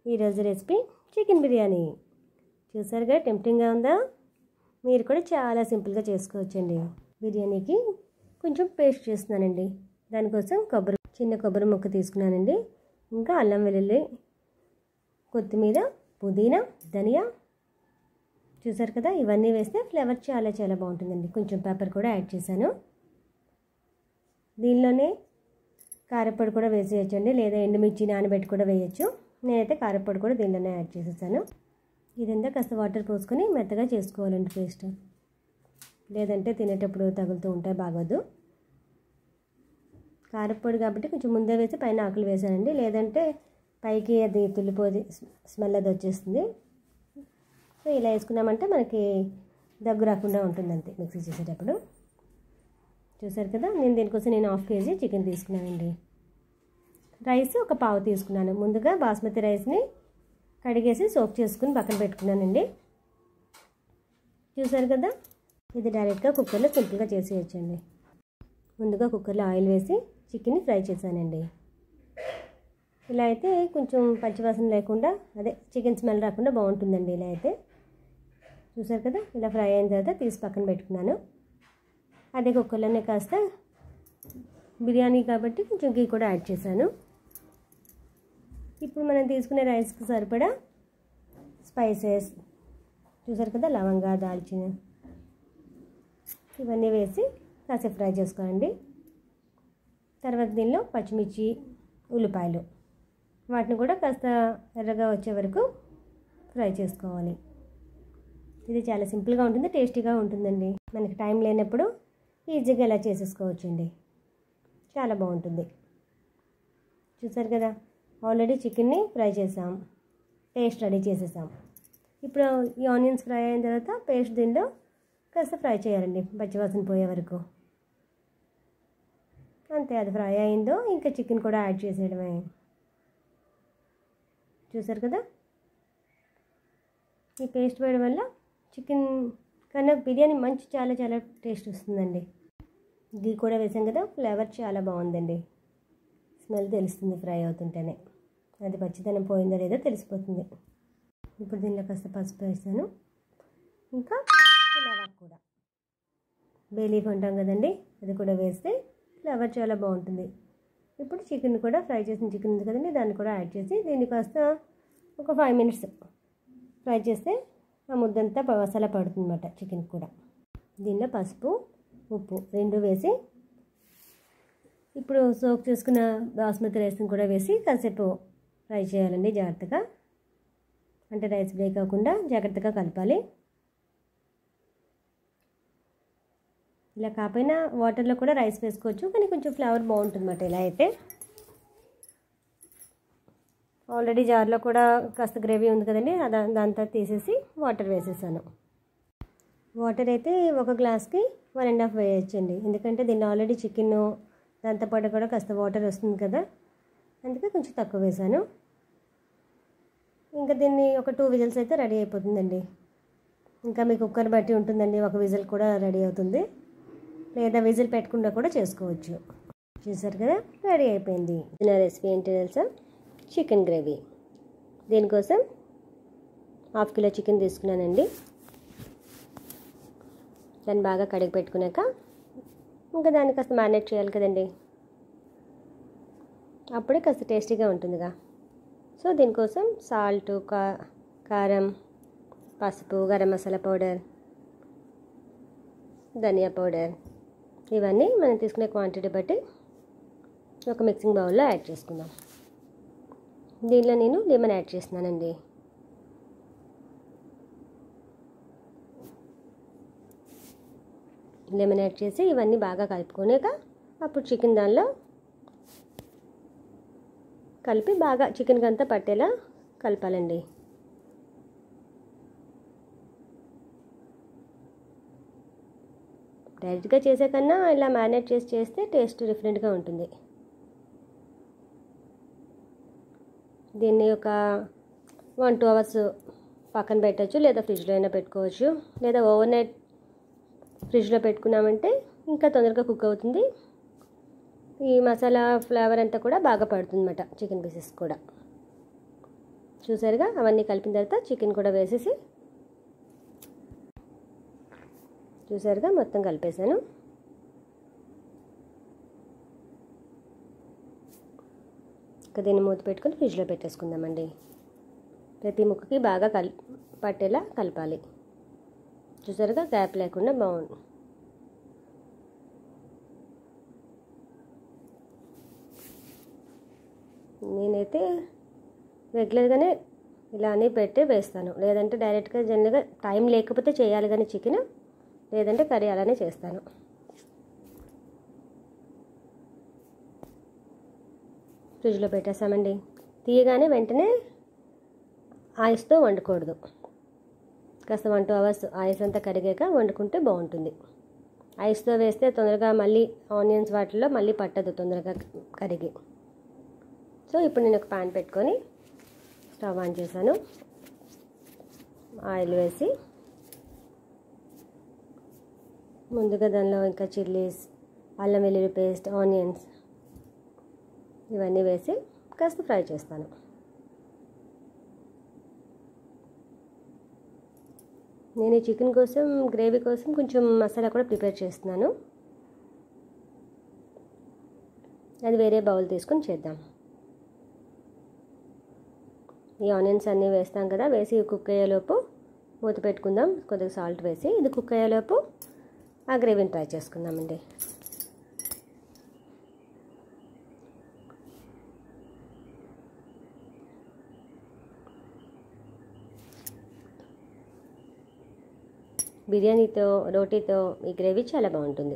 ఈరోజు recipe chicken biryani చూసారుగా టెంప్టింగ్గా ఉందా మీరు కూడా చాలా సింపుల్గా చేసుకోవచ్చండి బిర్యానీకి కొంచెం పేస్ట్ చేస్తున్నానండి దానికోసం కొబ్బరి చిన్న కొబ్బరి ముక్క తీసుకున్నానండి ఇంకా అల్లం వెల్లుల్లి కొత్తిమీర పుదీనా ధనియా చూసారు కదా ఇవన్నీ వేస్తే ఫ్లేవర్ చాలా చాలా బాగుంటుందండి కొంచెం పెప్పర్ కూడా యాడ్ చేశాను దీనిలోనే కారపొడి కూడా వేసేయచ్చండి లేదా ఎండుమిర్చి నానబెట్టి కూడా వేయచ్చు నేనైతే కారపొడి కూడా దీనిలోనే యాడ్ చేసేసాను ఇదంతా కాస్త వాటర్ పోసుకొని మెత్తగా చేసుకోవాలండి పేస్ట్ లేదంటే తినేటప్పుడు తగులుతూ ఉంటే బాగోదు కారపొడి కాబట్టి కొంచెం ముందే వేసి పైన ఆకులు వేసానండి లేదంటే పైకి అది తుల్లిపోది స్మెల్ అది వచ్చేస్తుంది సో ఇలా వేసుకున్నామంటే మనకి దగ్గు రాకుండా ఉంటుంది అంతే మిక్సీ చేసేటప్పుడు చూసారు కదా నేను దీనికోసం నేను హాఫ్ కేజీ చికెన్ తీసుకున్నానండి రైస్ ఒక పావు తీసుకున్నాను ముందుగా బాస్మతి రైస్ని కడిగేసి సోక్ చేసుకుని పక్కన పెట్టుకున్నానండి చూసారు కదా ఇది డైరెక్ట్గా కుక్కర్లో సింపుల్గా చేసేయచ్చండి ముందుగా కుక్కర్లో ఆయిల్ వేసి చికెన్ని ఫ్రై చేశానండి ఇలా అయితే కొంచెం పచ్చివాసన లేకుండా అదే చికెన్ స్మెల్ రాకుండా బాగుంటుందండి ఇలా అయితే చూసారు కదా ఇలా ఫ్రై అయిన తర్వాత తీసి పక్కన పెట్టుకున్నాను అదే కుక్కర్లోనే కాస్త బిర్యానీ కాబట్టి కొంచెం గీ కూడా యాడ్ చేశాను ఇప్పుడు మనం తీసుకునే రైస్కి సరిపడా స్పైసెస్ చూసారు కదా లవంగా దాల్చిన ఇవన్నీ వేసి కాసేపు ఫ్రై చేసుకోండి తర్వాత దీనిలో పచ్చిమిర్చి ఉల్లిపాయలు వాటిని కూడా కాస్త ఎర్రగా వచ్చే వరకు ఫ్రై చేసుకోవాలి ఇది చాలా సింపుల్గా ఉంటుంది టేస్టీగా ఉంటుందండి మనకి టైం లేనప్పుడు ఈజీగా ఇలా చేసేసుకోవచ్చండి చాలా బాగుంటుంది చూసారు కదా ఆల్రెడీ చికెన్ని ఫ్రై చేసాం పేస్ట్ రెడీ చేసేసాం ఇప్పుడు ఈ ఆనియన్స్ ఫ్రై అయిన తర్వాత పేస్ట్ దీనిలో కాస్త ఫ్రై చేయాలండి పచ్చివాసన పోయే వరకు అంతే అది ఫ్రై అయిందో ఇంకా చికెన్ కూడా యాడ్ చేసేయడమే చూసారు కదా ఈ పేస్ట్ వేయడం వల్ల చికెన్ కన్నా బిర్యానీ మంచి చాలా చాలా టేస్ట్ వస్తుందండి గీ కూడా వేసాం కదా ఫ్లేవర్ చాలా బాగుందండి స్మెల్ తెలుస్తుంది ఫ్రై అవుతుంటేనే అది పచ్చిదనం పోయిందో లేదో తెలిసిపోతుంది ఇప్పుడు దీనిలో కాస్త పసుపు వేసాను ఇంకా ఫ్లేవర్ కూడా బేలీఫ్ అంటాం కదండి అది కూడా వేస్తే ఫ్లేవర్ చాలా బాగుంటుంది ఇప్పుడు చికెన్ కూడా ఫ్రై చేసిన చికెన్ ఉంది కదండి దాన్ని కూడా యాడ్ చేసి దీన్ని కాస్త ఒక ఫైవ్ మినిట్స్ ఫ్రై చేస్తే ఆ ముద్దంతా మసాలా పడుతుంది అనమాట చికెన్ కూడా దీనిలో పసుపు ఉప్పు రెండు వేసి ఇప్పుడు సోక్ చేసుకున్న బాస్మతి రైస్ని కూడా వేసి కాసేపు ఫ్రై చేయాలండి జాగ్రత్తగా అంటే రైస్ బ్రేక్ అవ్వకుండా జాగ్రత్తగా కలపాలి ఇలా కాకపోయినా వాటర్లో కూడా రైస్ వేసుకోవచ్చు కానీ కొంచెం ఫ్లేవర్ బాగుంటుంది అన్నమాట ఇలా అయితే ఆల్రెడీ జార్లో కూడా కాస్త గ్రేవీ ఉంది కదండి అదా దాంతో తీసేసి వాటర్ వేసేసాను వాటర్ అయితే ఒక గ్లాస్కి వన్ అండ్ హాఫ్ వేయచ్చండి ఎందుకంటే దీన్ని ఆల్రెడీ చికెన్ దాంతోపాటు కూడా కాస్త వాటర్ వస్తుంది కదా అందుకే కొంచెం తక్కువ వేసాను ఇంకా దీన్ని ఒక టూ విజిల్స్ అయితే రెడీ అయిపోతుందండి ఇంకా మీ కుక్కర్ బట్టి ఉంటుందండి ఒక విజిల్ కూడా రెడీ అవుతుంది లేదా విజిల్ పెట్టకుండా కూడా చేసుకోవచ్చు చూసారు కదా రెడీ అయిపోయింది నా రెసిపీ ఏంటి తెలుసా చికెన్ గ్రేవీ దీనికోసం హాఫ్ కిలో చికెన్ తీసుకున్నానండి దాన్ని బాగా కడిగి పెట్టుకున్నాక ఇంకా దాన్ని కాస్త మ్యారినేట్ చేయాలి కదండి అప్పుడే కాస్త టేస్టీగా ఉంటుందిగా సో దీనికోసం సాల్ట్ కా కారం పసుపు గరం మసాలా పౌడర్ ధనియా పౌడర్ ఇవన్నీ మనం తీసుకునే క్వాంటిటీ బట్టి ఒక మిక్సింగ్ బౌల్లో యాడ్ చేసుకుందాం దీనిలో నేను లెమన్ యాడ్ చేస్తున్నానండి లెమన్ యాడ్ చేసి ఇవన్నీ బాగా కలుపుకునేక అప్పుడు చికెన్ దానిలో కలిపి బాగా చికెన్కి అంతా పట్టేలా కలపాలండి డైరెక్ట్గా చేసే కన్నా ఇలా మ్యారినేట్ చేసి చేస్తే టేస్ట్ డిఫరెంట్గా ఉంటుంది దీన్ని ఒక వన్ టూ అవర్స్ పక్కన పెట్టచ్చు లేదా ఫ్రిడ్జ్లో అయినా పెట్టుకోవచ్చు లేదా ఓవర్ నైట్ ఫ్రిడ్జ్లో పెట్టుకున్నామంటే ఇంకా తొందరగా కుక్ అవుతుంది ఈ మసాలా ఫ్లేవర్ అంతా కూడా బాగా పడుతుంది అన్నమాట చికెన్ పీసెస్ కూడా చూసారుగా అవన్నీ కలిపిన తర్వాత చికెన్ కూడా వేసేసి చూసారుగా మొత్తం కలిపేశాను ఇక దీన్ని మూత పెట్టుకొని ఫ్రిడ్జ్లో పెట్టేసుకుందామండి ప్రతి ముక్కకి బాగా కల్ పట్టేలా కలపాలి చూసారుగా గ్యాప్ లేకుండా బాగుంది నేనైతే రెగ్యులర్గానే ఇలానే పెట్టి వేస్తాను లేదంటే డైరెక్ట్గా జనరల్గా టైం లేకపోతే చేయాలి కానీ చికెన్ లేదంటే కర్రీ అలానే చేస్తాను ఫ్రిడ్జ్లో పెట్టేసామండి తీయగానే వెంటనే ఆయిస్తో వండకూడదు కాస్త వన్ టూ అవర్స్ ఆయిస్ అంతా కరిగాక వండుకుంటే బాగుంటుంది ఐస్తో వేస్తే తొందరగా మళ్ళీ ఆనియన్స్ వాటిల్లో మళ్ళీ పట్టదు తొందరగా కరిగి సో ఇప్పుడు నేను ఒక ప్యాన్ పెట్టుకొని స్టవ్ ఆన్ చేశాను ఆయిల్ వేసి ముందుగా దానిలో ఇంకా చిల్లీస్ అల్లం వెల్లుల్లి పేస్ట్ ఆనియన్స్ ఇవన్నీ వేసి కాస్త ఫ్రై చేస్తాను నేను ఈ చికెన్ కోసం గ్రేవీ కోసం కొంచెం మసాలా కూడా ప్రిపేర్ చేస్తున్నాను అది వేరే బౌల్ తీసుకొని చేద్దాం ఈ ఆనియన్స్ అన్నీ వేస్తాం కదా వేసి కుక్ అయ్యేలోపు మూత పెట్టుకుందాం కొద్దిగా సాల్ట్ వేసి ఇది కుక్ అయ్యేలోపు ఆ గ్రేవీని ట్రై చేసుకుందామండి బిర్యానీతో రోటీతో ఈ గ్రేవీ చాలా బాగుంటుంది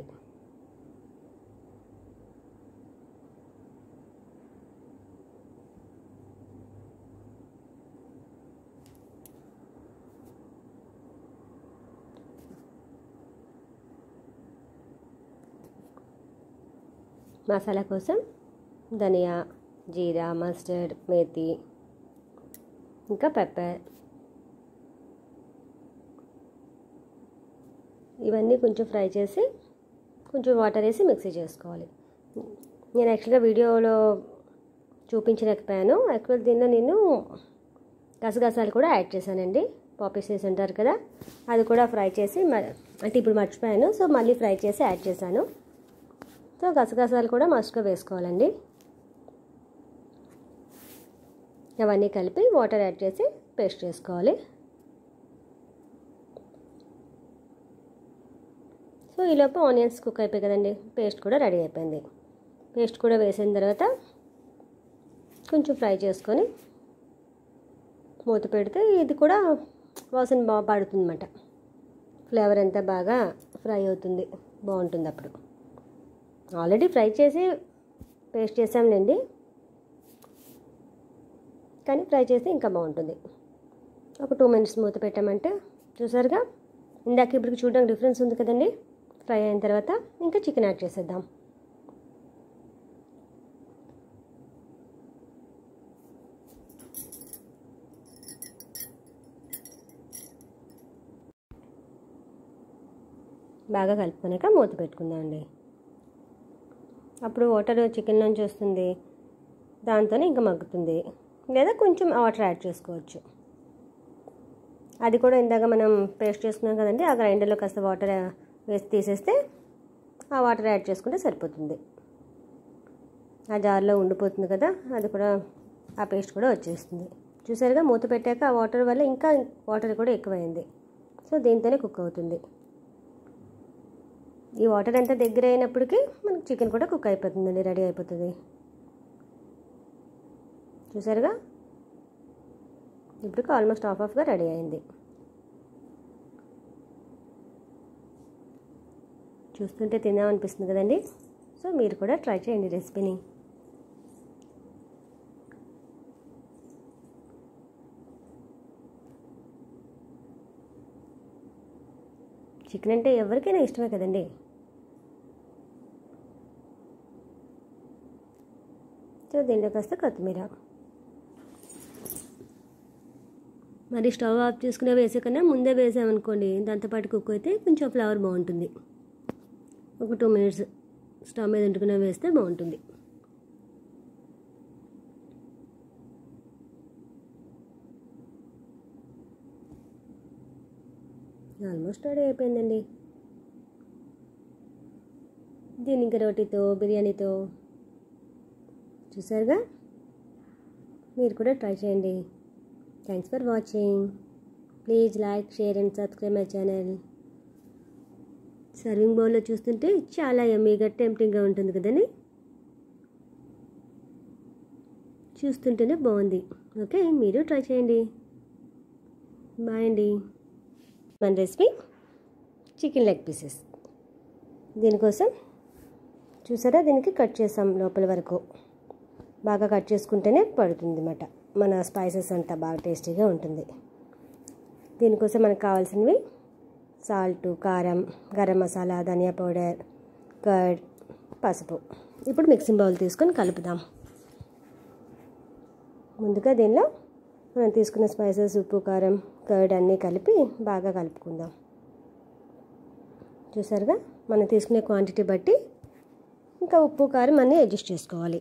మసాలా కోసం ధనియా జీరా మస్టర్డ్ మేతి ఇంకా పెప్పర్ ఇవన్నీ కొంచెం ఫ్రై చేసి కొంచెం వాటర్ వేసి మిక్సీ చేసుకోవాలి నేను యాక్చువల్గా వీడియోలో చూపించలేకపోయాను యాక్చువల్ దీనిలో నేను గసగసాలు కూడా యాడ్ చేశానండి పాపీసెస్ అంటారు కదా అది కూడా ఫ్రై చేసి అంటే ఇప్పుడు మర్చిపోయాను సో మళ్ళీ ఫ్రై చేసి యాడ్ చేశాను సో గసగసాలు కూడా మస్ట్గా వేసుకోవాలండి అవన్నీ కలిపి వాటర్ యాడ్ చేసి పేస్ట్ చేసుకోవాలి సో ఈలోపు ఆనియన్స్ కుక్ అయిపోయి కదండి పేస్ట్ కూడా రెడీ అయిపోయింది పేస్ట్ కూడా వేసిన తర్వాత కొంచెం ఫ్రై చేసుకొని మూత పెడితే ఇది కూడా వాసన బాగా పడుతుంది అన్నమాట ఫ్లేవర్ అంతా బాగా ఫ్రై అవుతుంది బాగుంటుంది అప్పుడు ఆల్రెడీ ఫ్రై చేసి పేస్ట్ చేసాంలేండి కానీ ఫ్రై చేస్తే ఇంకా బాగుంటుంది ఒక టూ మినిట్స్ మూత పెట్టామంటే చూసారుగా ఇందాక ఇప్పటికి చూడడానికి డిఫరెన్స్ ఉంది కదండి ఫ్రై అయిన తర్వాత ఇంకా చికెన్ యాడ్ చేసేద్దాం బాగా కలుపుకున్నాక మూత పెట్టుకుందామండి అప్పుడు వాటర్ చికెన్ నుంచి వస్తుంది దాంతోనే ఇంకా మగ్గుతుంది లేదా కొంచెం వాటర్ యాడ్ చేసుకోవచ్చు అది కూడా ఇందాక మనం పేస్ట్ చేసుకున్నాం కదండి ఆ గ్రైండర్లో కాస్త వాటర్ వేసి తీసేస్తే ఆ వాటర్ యాడ్ చేసుకుంటే సరిపోతుంది ఆ జార్లో ఉండిపోతుంది కదా అది కూడా ఆ పేస్ట్ కూడా వచ్చేస్తుంది చూసారుగా మూత పెట్టాక ఆ వాటర్ వల్ల ఇంకా వాటర్ కూడా ఎక్కువైంది సో దీంతోనే కుక్ అవుతుంది ఈ వాటర్ అంతా దగ్గర అయినప్పటికీ మనకి చికెన్ కూడా కుక్ అయిపోతుందండి రెడీ అయిపోతుంది చూసారుగా ఇప్పుడు ఆల్మోస్ట్ ఆఫ్ ఆఫ్గా రెడీ అయింది చూస్తుంటే తిందామనిపిస్తుంది కదండి సో మీరు కూడా ట్రై చేయండి రెసిపీని చికెన్ అంటే ఎవరికైనా ఇష్టమే కదండి సో దీంట్లో కాస్త కొత్తిమీర మరి స్టవ్ ఆఫ్ చేసుకునే వేసే కన్నా ముందే వేసామనుకోండి దాంతోపాటు కుక్ అయితే కొంచెం ఫ్లవర్ బాగుంటుంది ఒక టూ మినిట్స్ స్టవ్ మీద ఉంటుకునే వేస్తే బాగుంటుంది ఆల్మోస్ట్ రెడీ అయిపోయిందండి దీని ఇంకా రోటీతో బిర్యానీతో చూసారుగా మీరు కూడా ట్రై చేయండి thanks for watching please like share and subscribe my channel serving బౌల్లో చూస్తుంటే చాలా ఎమ్మీగా టెంప్టింగ్గా ఉంటుంది కదండి చూస్తుంటేనే బాగుంది ఓకే మీరు ట్రై చేయండి బాయ్ అండి మన రెసిపీ చికెన్ లెగ్ పీసెస్ దీనికోసం చూసారా దీనికి కట్ చేసాం లోపల వరకు బాగా కట్ చేసుకుంటేనే పడుతుంది అన్నమాట మన స్పైసెస్ అంతా బాగా టేస్టీగా ఉంటుంది దీనికోసం మనకు కావాల్సినవి సాల్ట్ కారం గరం మసాలా ధనియా పౌడర్ కర్డ్ పసుపు ఇప్పుడు మిక్సింగ్ బౌల్ తీసుకొని కలుపుదాం ముందుగా దీనిలో మనం తీసుకున్న స్పైసెస్ ఉప్పు కారం కర్డ్ అన్నీ కలిపి బాగా కలుపుకుందాం చూసారుగా మనం తీసుకునే క్వాంటిటీ బట్టి ఇంకా ఉప్పు కారం అన్నీ అడ్జస్ట్ చేసుకోవాలి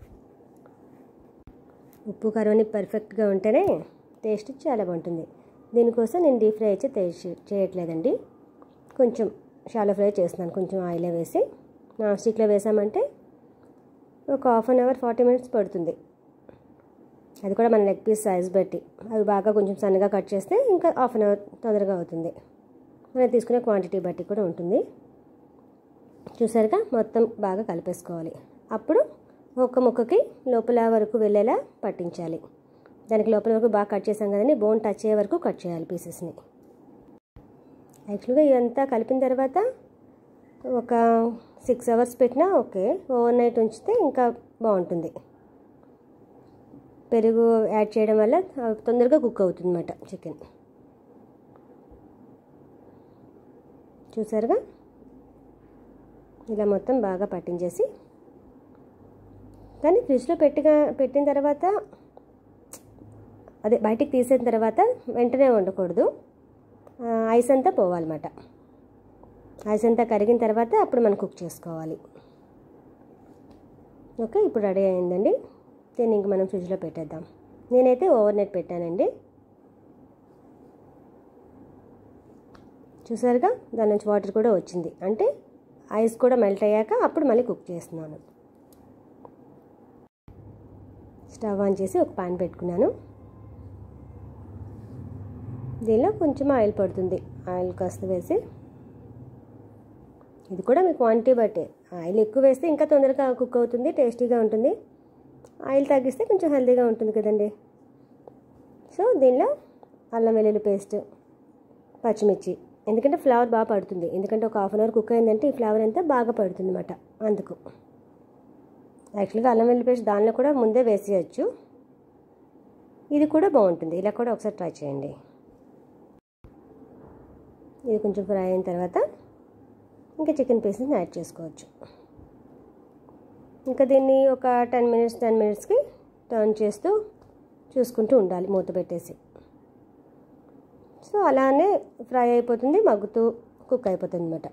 ఉప్పు కారం అన్నీ పర్ఫెక్ట్గా ఉంటేనే టేస్ట్ చాలా బాగుంటుంది దీనికోసం నేను డీప్ ఫ్రై అయితే చేయట్లేదండి కొంచెం షాలో ఫ్రై చేస్తున్నాను కొంచెం ఆయిల్ వేసి నాన్ స్టిక్లో వేసామంటే ఒక half an hour forty minutes పడుతుంది అది కూడా మన లెగ్ పీస్ సైజ్ బట్టి అవి బాగా కొంచెం సన్నగా కట్ చేస్తే ఇంకా హాఫ్ అన్ అవర్ తొందరగా అవుతుంది మనం తీసుకునే క్వాంటిటీ బట్టి కూడా ఉంటుంది చూసారుగా మొత్తం బాగా కలిపేసుకోవాలి అప్పుడు ఒక్క ముక్కకి లోపల వరకు వెళ్ళేలా పట్టించాలి దానికి లోపల వరకు బాగా కట్ చేసాం కదండి బోన్ టచ్ అయ్యే వరకు కట్ చేయాలి పీసెస్ని యాక్చువల్గా ఇదంతా కలిపిన తర్వాత ఒక సిక్స్ అవర్స్ పెట్టినా ఓకే ఓవర్ నైట్ ఉంచితే ఇంకా బాగుంటుంది పెరుగు యాడ్ చేయడం వల్ల తొందరగా కుక్ అవుతుంది అన్నమాట చికెన్ చూసారుగా ఇలా మొత్తం బాగా పట్టించేసి కానీ ఫ్రిడ్జ్లో పెట్టిగా పెట్టిన తర్వాత అదే బయటికి తీసిన తర్వాత వెంటనే వండకూడదు ఐస్ అంతా పోవాలన్నమాట ఐస్ అంతా కరిగిన తర్వాత అప్పుడు మనం కుక్ చేసుకోవాలి ఓకే ఇప్పుడు రెడీ అయిందండి దీన్ని ఇంక మనం ఫ్రిడ్జ్లో పెట్టేద్దాం నేనైతే ఓవర్ నైట్ పెట్టానండి చూసారుగా దాని నుంచి వాటర్ కూడా వచ్చింది అంటే ఐస్ కూడా మెల్ట్ అయ్యాక అప్పుడు మళ్ళీ కుక్ చేస్తున్నాను స్టవ్ ఆన్ చేసి ఒక పాన్ పెట్టుకున్నాను దీనిలో కొంచెం ఆయిల్ పడుతుంది ఆయిల్ కాస్త వేసి ఇది కూడా మీ క్వాంటిటీ బట్టే ఆయిల్ ఎక్కువ వేస్తే ఇంకా తొందరగా కుక్ అవుతుంది టేస్టీగా ఉంటుంది ఆయిల్ తగ్గిస్తే కొంచెం హెల్తీగా ఉంటుంది కదండి సో దీనిలో అల్లం వెల్లుల్లి పేస్ట్ పచ్చిమిర్చి ఎందుకంటే ఫ్లేవర్ బాగా పడుతుంది ఎందుకంటే ఒక హాఫ్ అన్ అవర్ కుక్ అయిందంటే ఈ ఫ్లేవర్ అంతా బాగా పడుతుంది అనమాట అందుకు యాక్చువల్గా అల్లం వెల్లుల్లి పేస్ట్ దానిలో కూడా ముందే వేసేయచ్చు ఇది కూడా బాగుంటుంది ఇలా కూడా ఒకసారి ట్రై చేయండి ఇది కొంచెం ఫ్రై అయిన తర్వాత ఇంకా చికెన్ పీసెస్ని యాడ్ చేసుకోవచ్చు ఇంకా దీన్ని ఒక టెన్ మినిట్స్ టెన్ మినిట్స్కి టర్న్ చేస్తూ చూసుకుంటూ ఉండాలి మూత పెట్టేసి సో అలానే ఫ్రై అయిపోతుంది మగ్గుతూ కుక్ అయిపోతుంది అనమాట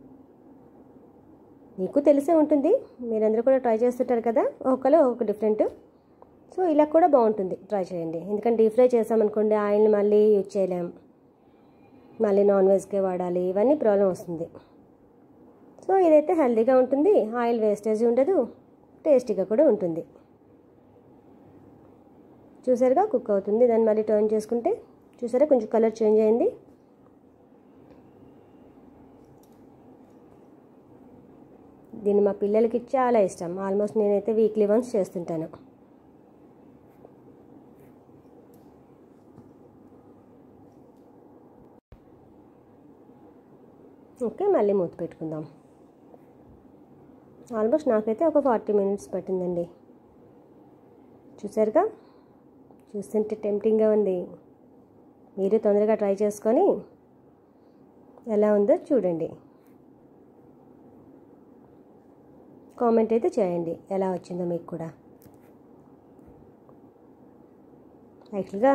మీకు తెలిసే ఉంటుంది మీరందరూ కూడా ట్రై చేస్తుంటారు కదా ఒక్కలో ఒక డిఫరెంట్ సో ఇలా కూడా బాగుంటుంది ట్రై చేయండి ఎందుకంటే డీప్ ఫ్రై చేసామనుకోండి ఆయిల్ని మళ్ళీ యూజ్ చేయలేం మళ్ళీ నాన్ వెజ్కే వాడాలి ఇవన్నీ ప్రాబ్లం వస్తుంది సో ఇదైతే హెల్తీగా ఉంటుంది ఆయిల్ వేస్టేజ్ ఉండదు టేస్టీగా కూడా ఉంటుంది చూసారుగా కుక్ అవుతుంది దాన్ని మళ్ళీ టర్న్ చేసుకుంటే చూసారా కొంచెం కలర్ చేంజ్ అయింది దీన్ని మా పిల్లలకి చాలా ఇష్టం ఆల్మోస్ట్ నేనైతే వీక్లీ వన్స్ చేస్తుంటాను ఓకే మళ్ళీ మూత పెట్టుకుందాం ఆల్మోస్ట్ నాకైతే ఒక ఫార్టీ మినిట్స్ పట్టిందండి చూసారుగా చూస్తుంటే టెంప్టింగ్గా ఉంది మీరు తొందరగా ట్రై చేసుకొని ఎలా ఉందో చూడండి కామెంట్ అయితే చేయండి ఎలా వచ్చిందో మీకు కూడా యాక్చువల్గా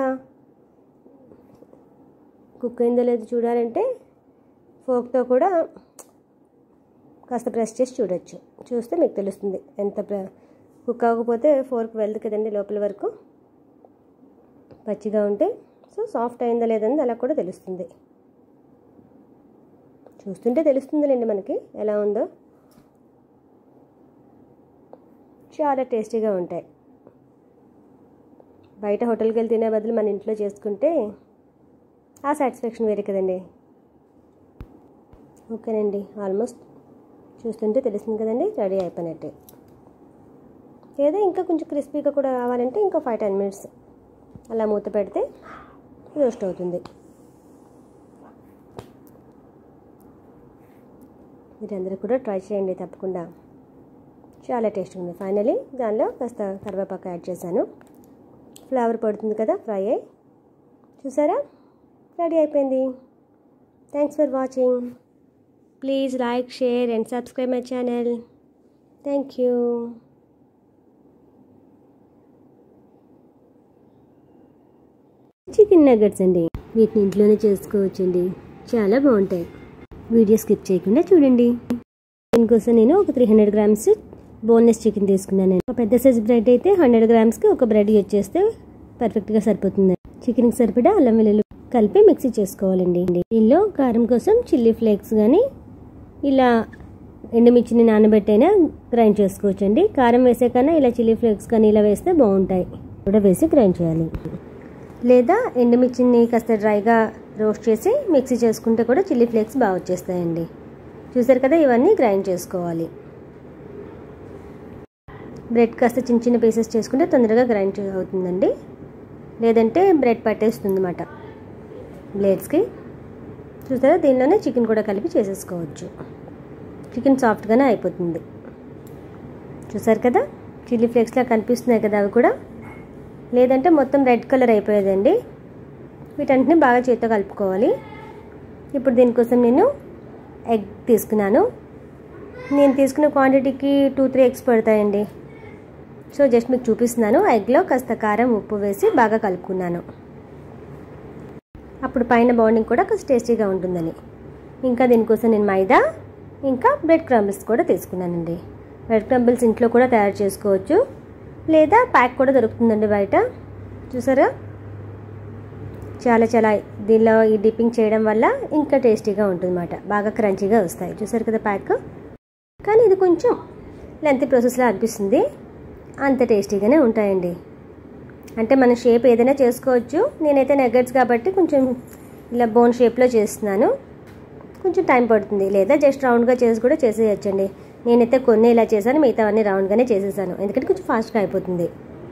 కుక్ అయిందో లేదో చూడాలంటే ఫోక్తో కూడా కాస్త ప్రెస్ చేసి చూడొచ్చు చూస్తే మీకు తెలుస్తుంది ఎంత కుక్ అవ్వకపోతే ఫోర్క్ వెళ్దు కదండి లోపల వరకు పచ్చిగా ఉంటే సో సాఫ్ట్ అయిందా లేదని అలా కూడా తెలుస్తుంది చూస్తుంటే తెలుస్తుందిలేండి మనకి ఎలా ఉందో చాలా టేస్టీగా ఉంటాయి బయట హోటల్కి వెళ్ళి తినే బదులు మన ఇంట్లో చేసుకుంటే ఆ సాటిస్ఫాక్షన్ వేరే కదండి ఓకేనండి ఆల్మోస్ట్ చూస్తుంటే తెలుస్తుంది కదండి రెడీ అయిపోయినట్టే లేదా ఇంకా కొంచెం క్రిస్పీగా కూడా కావాలంటే ఇంకా ఫైవ్ టెన్ మినిట్స్ అలా మూత పెడితే రోస్ట్ అవుతుంది మీరందరూ కూడా ట్రై చేయండి తప్పకుండా చాలా టేస్ట్గా ఉంది ఫైనలీ దానిలో కాస్త కరివేపాకు యాడ్ చేశాను ఫ్లేవర్ పడుతుంది కదా ఫ్రై అయ్యి చూసారా రెడీ అయిపోయింది thanks for watching please like share and subscribe my channel thank you chicken nuggets అండి వీటిని ఇంట్లోనే చేసుకోవచ్చండి చాలా బాగుంటాయి వీడియో స్కిప్ చేయకుండా చూడండి దీనికోసం నేను ఒక three hundred grams boneless chicken తీసుకున్నాను ఒక పెద్ద సైజ్ బ్రెడ్ అయితే హండ్రెడ్ గ్రామ్స్కి ఒక బ్రెడ్ వచ్చేస్తే పర్ఫెక్ట్గా సరిపోతుంది చికెన్కి సరిపడా అల్లం వెల్లుల్లి కలిపి మిక్సీ చేసుకోవాలండి దీనిలో కారం కోసం చిల్లీ ఫ్లేక్స్ కానీ ఇలా ఎండుమిర్చిని నానబెట్టైనా గ్రైండ్ చేసుకోవచ్చండి కారం వేసే కన్నా ఇలా చిల్లీ ఫ్లేక్స్ కానీ ఇలా వేస్తే బాగుంటాయి కూడా వేసి గ్రైండ్ చేయాలి లేదా ఎండుమిర్చిని కాస్త డ్రైగా రోస్ట్ చేసి మిక్సీ చేసుకుంటే కూడా చిల్లీ ఫ్లేక్స్ బాగా వచ్చేస్తాయండి చూసారు కదా ఇవన్నీ గ్రైండ్ చేసుకోవాలి బ్రెడ్ కాస్త చిన్న చిన్న పీసెస్ చేసుకుంటే తొందరగా గ్రైండ్ అవుతుందండి లేదంటే బ్రెడ్ పట్టేస్తుంది అన్నమాట బ్లేడ్స్కి చూసారా దీనిలోనే చికెన్ కూడా కలిపి చేసేసుకోవచ్చు చికెన్ సాఫ్ట్గానే అయిపోతుంది చూసారు కదా చిల్లీ ఫ్లేక్స్లా కనిపిస్తున్నాయి కదా అవి కూడా లేదంటే మొత్తం రెడ్ కలర్ అయిపోయేదండి వీటన్నిటిని బాగా చేతితో కలుపుకోవాలి ఇప్పుడు దీనికోసం నేను ఎగ్ తీసుకున్నాను నేను తీసుకున్న క్వాంటిటీకి టూ త్రీ ఎగ్స్ పడతాయండి సో జస్ట్ మీకు చూపిస్తున్నాను ఎగ్లో కాస్త కారం ఉప్పు వేసి బాగా కలుపుకున్నాను అప్పుడు పైన బౌండింగ్ కూడా కాస్త టేస్టీగా ఉంటుందని ఇంకా దీనికోసం నేను మైదా ఇంకా బ్రెడ్ క్రంబిల్స్ కూడా తీసుకున్నానండి బ్రెడ్ క్రంబిల్స్ ఇంట్లో కూడా తయారు చేసుకోవచ్చు లేదా ప్యాక్ కూడా దొరుకుతుందండి బయట చూసారా చాలా చాలా దీనిలో ఈ డిప్పింగ్ చేయడం వల్ల ఇంకా టేస్టీగా ఉంటుందన్నమాట బాగా క్రంచీగా వస్తాయి చూసారు కదా ప్యాక్ కానీ ఇది కొంచెం లెంత్ ప్రాసెస్లో అనిపిస్తుంది అంత టేస్టీగానే ఉంటాయండి అంటే మన షేప్ ఏదైనా చేసుకోవచ్చు నేనైతే నెగట్స్ కాబట్టి కొంచెం ఇలా బోన్ షేప్లో చేస్తున్నాను కొంచెం టైం పడుతుంది లేదా జస్ట్ రౌండ్గా చేసి కూడా చేసేయచ్చండి నేనైతే కొన్ని ఇలా చేశాను మిగతావన్నీ రౌండ్గానే చేసేసాను ఎందుకంటే కొంచెం ఫాస్ట్గా అయిపోతుంది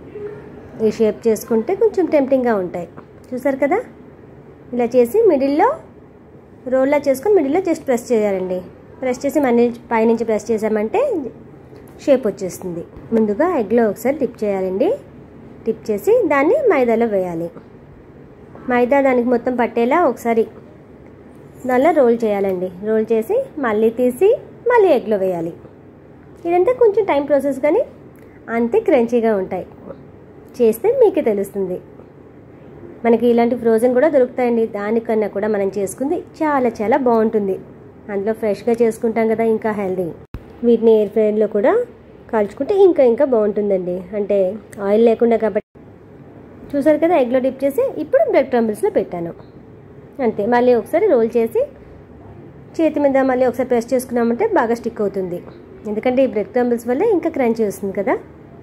ఈ షేప్ చేసుకుంటే కొంచెం టెంప్టింగ్గా ఉంటాయి చూసారు కదా ఇలా చేసి మిడిల్లో రోల్లా చేసుకొని మిడిల్లో జస్ట్ ప్రెస్ చేయాలండి ప్రెస్ చేసి మళ్ళీ పైనుంచి ప్రెస్ చేసామంటే షేప్ వచ్చేస్తుంది ముందుగా ఎగ్లో ఒకసారి డిప్ చేయాలండి డిప్ చేసి దాన్ని మైదాలో వేయాలి మైదా దానికి మొత్తం పట్టేలా ఒకసారి దానిలో రోల్ చేయాలండి రోల్ చేసి మళ్ళీ తీసి మళ్ళీ ఎగ్లో వేయాలి ఇదంతా కొంచెం టైం ప్రాసెస్ కానీ అంతే క్రంచీగా ఉంటాయి చేస్తే మీకే తెలుస్తుంది మనకి ఇలాంటి ఫ్రోజన్ కూడా దొరుకుతాయండి దానికన్నా కూడా మనం చేసుకుంది చాలా చాలా బాగుంటుంది అందులో ఫ్రెష్గా చేసుకుంటాం కదా ఇంకా హెల్దీ వీటిని ఎయిర్ ఫ్రైర్లో కూడా కాల్చుకుంటే ఇంకా ఇంకా బాగుంటుందండి అంటే ఆయిల్ లేకుండా కాబట్టి చూసారు కదా ఎగ్లో డిప్ చేసి ఇప్పుడు బ్రెడ్ క్రంబుల్స్లో పెట్టాను అంతే మళ్ళీ ఒకసారి రోల్ చేసి చేతి మీద మళ్ళీ ఒకసారి ప్రెస్ చేసుకున్నామంటే బాగా స్టిక్ అవుతుంది ఎందుకంటే ఈ బ్రెడ్ క్రంబుల్స్ వల్ల ఇంకా క్రంచీ వస్తుంది కదా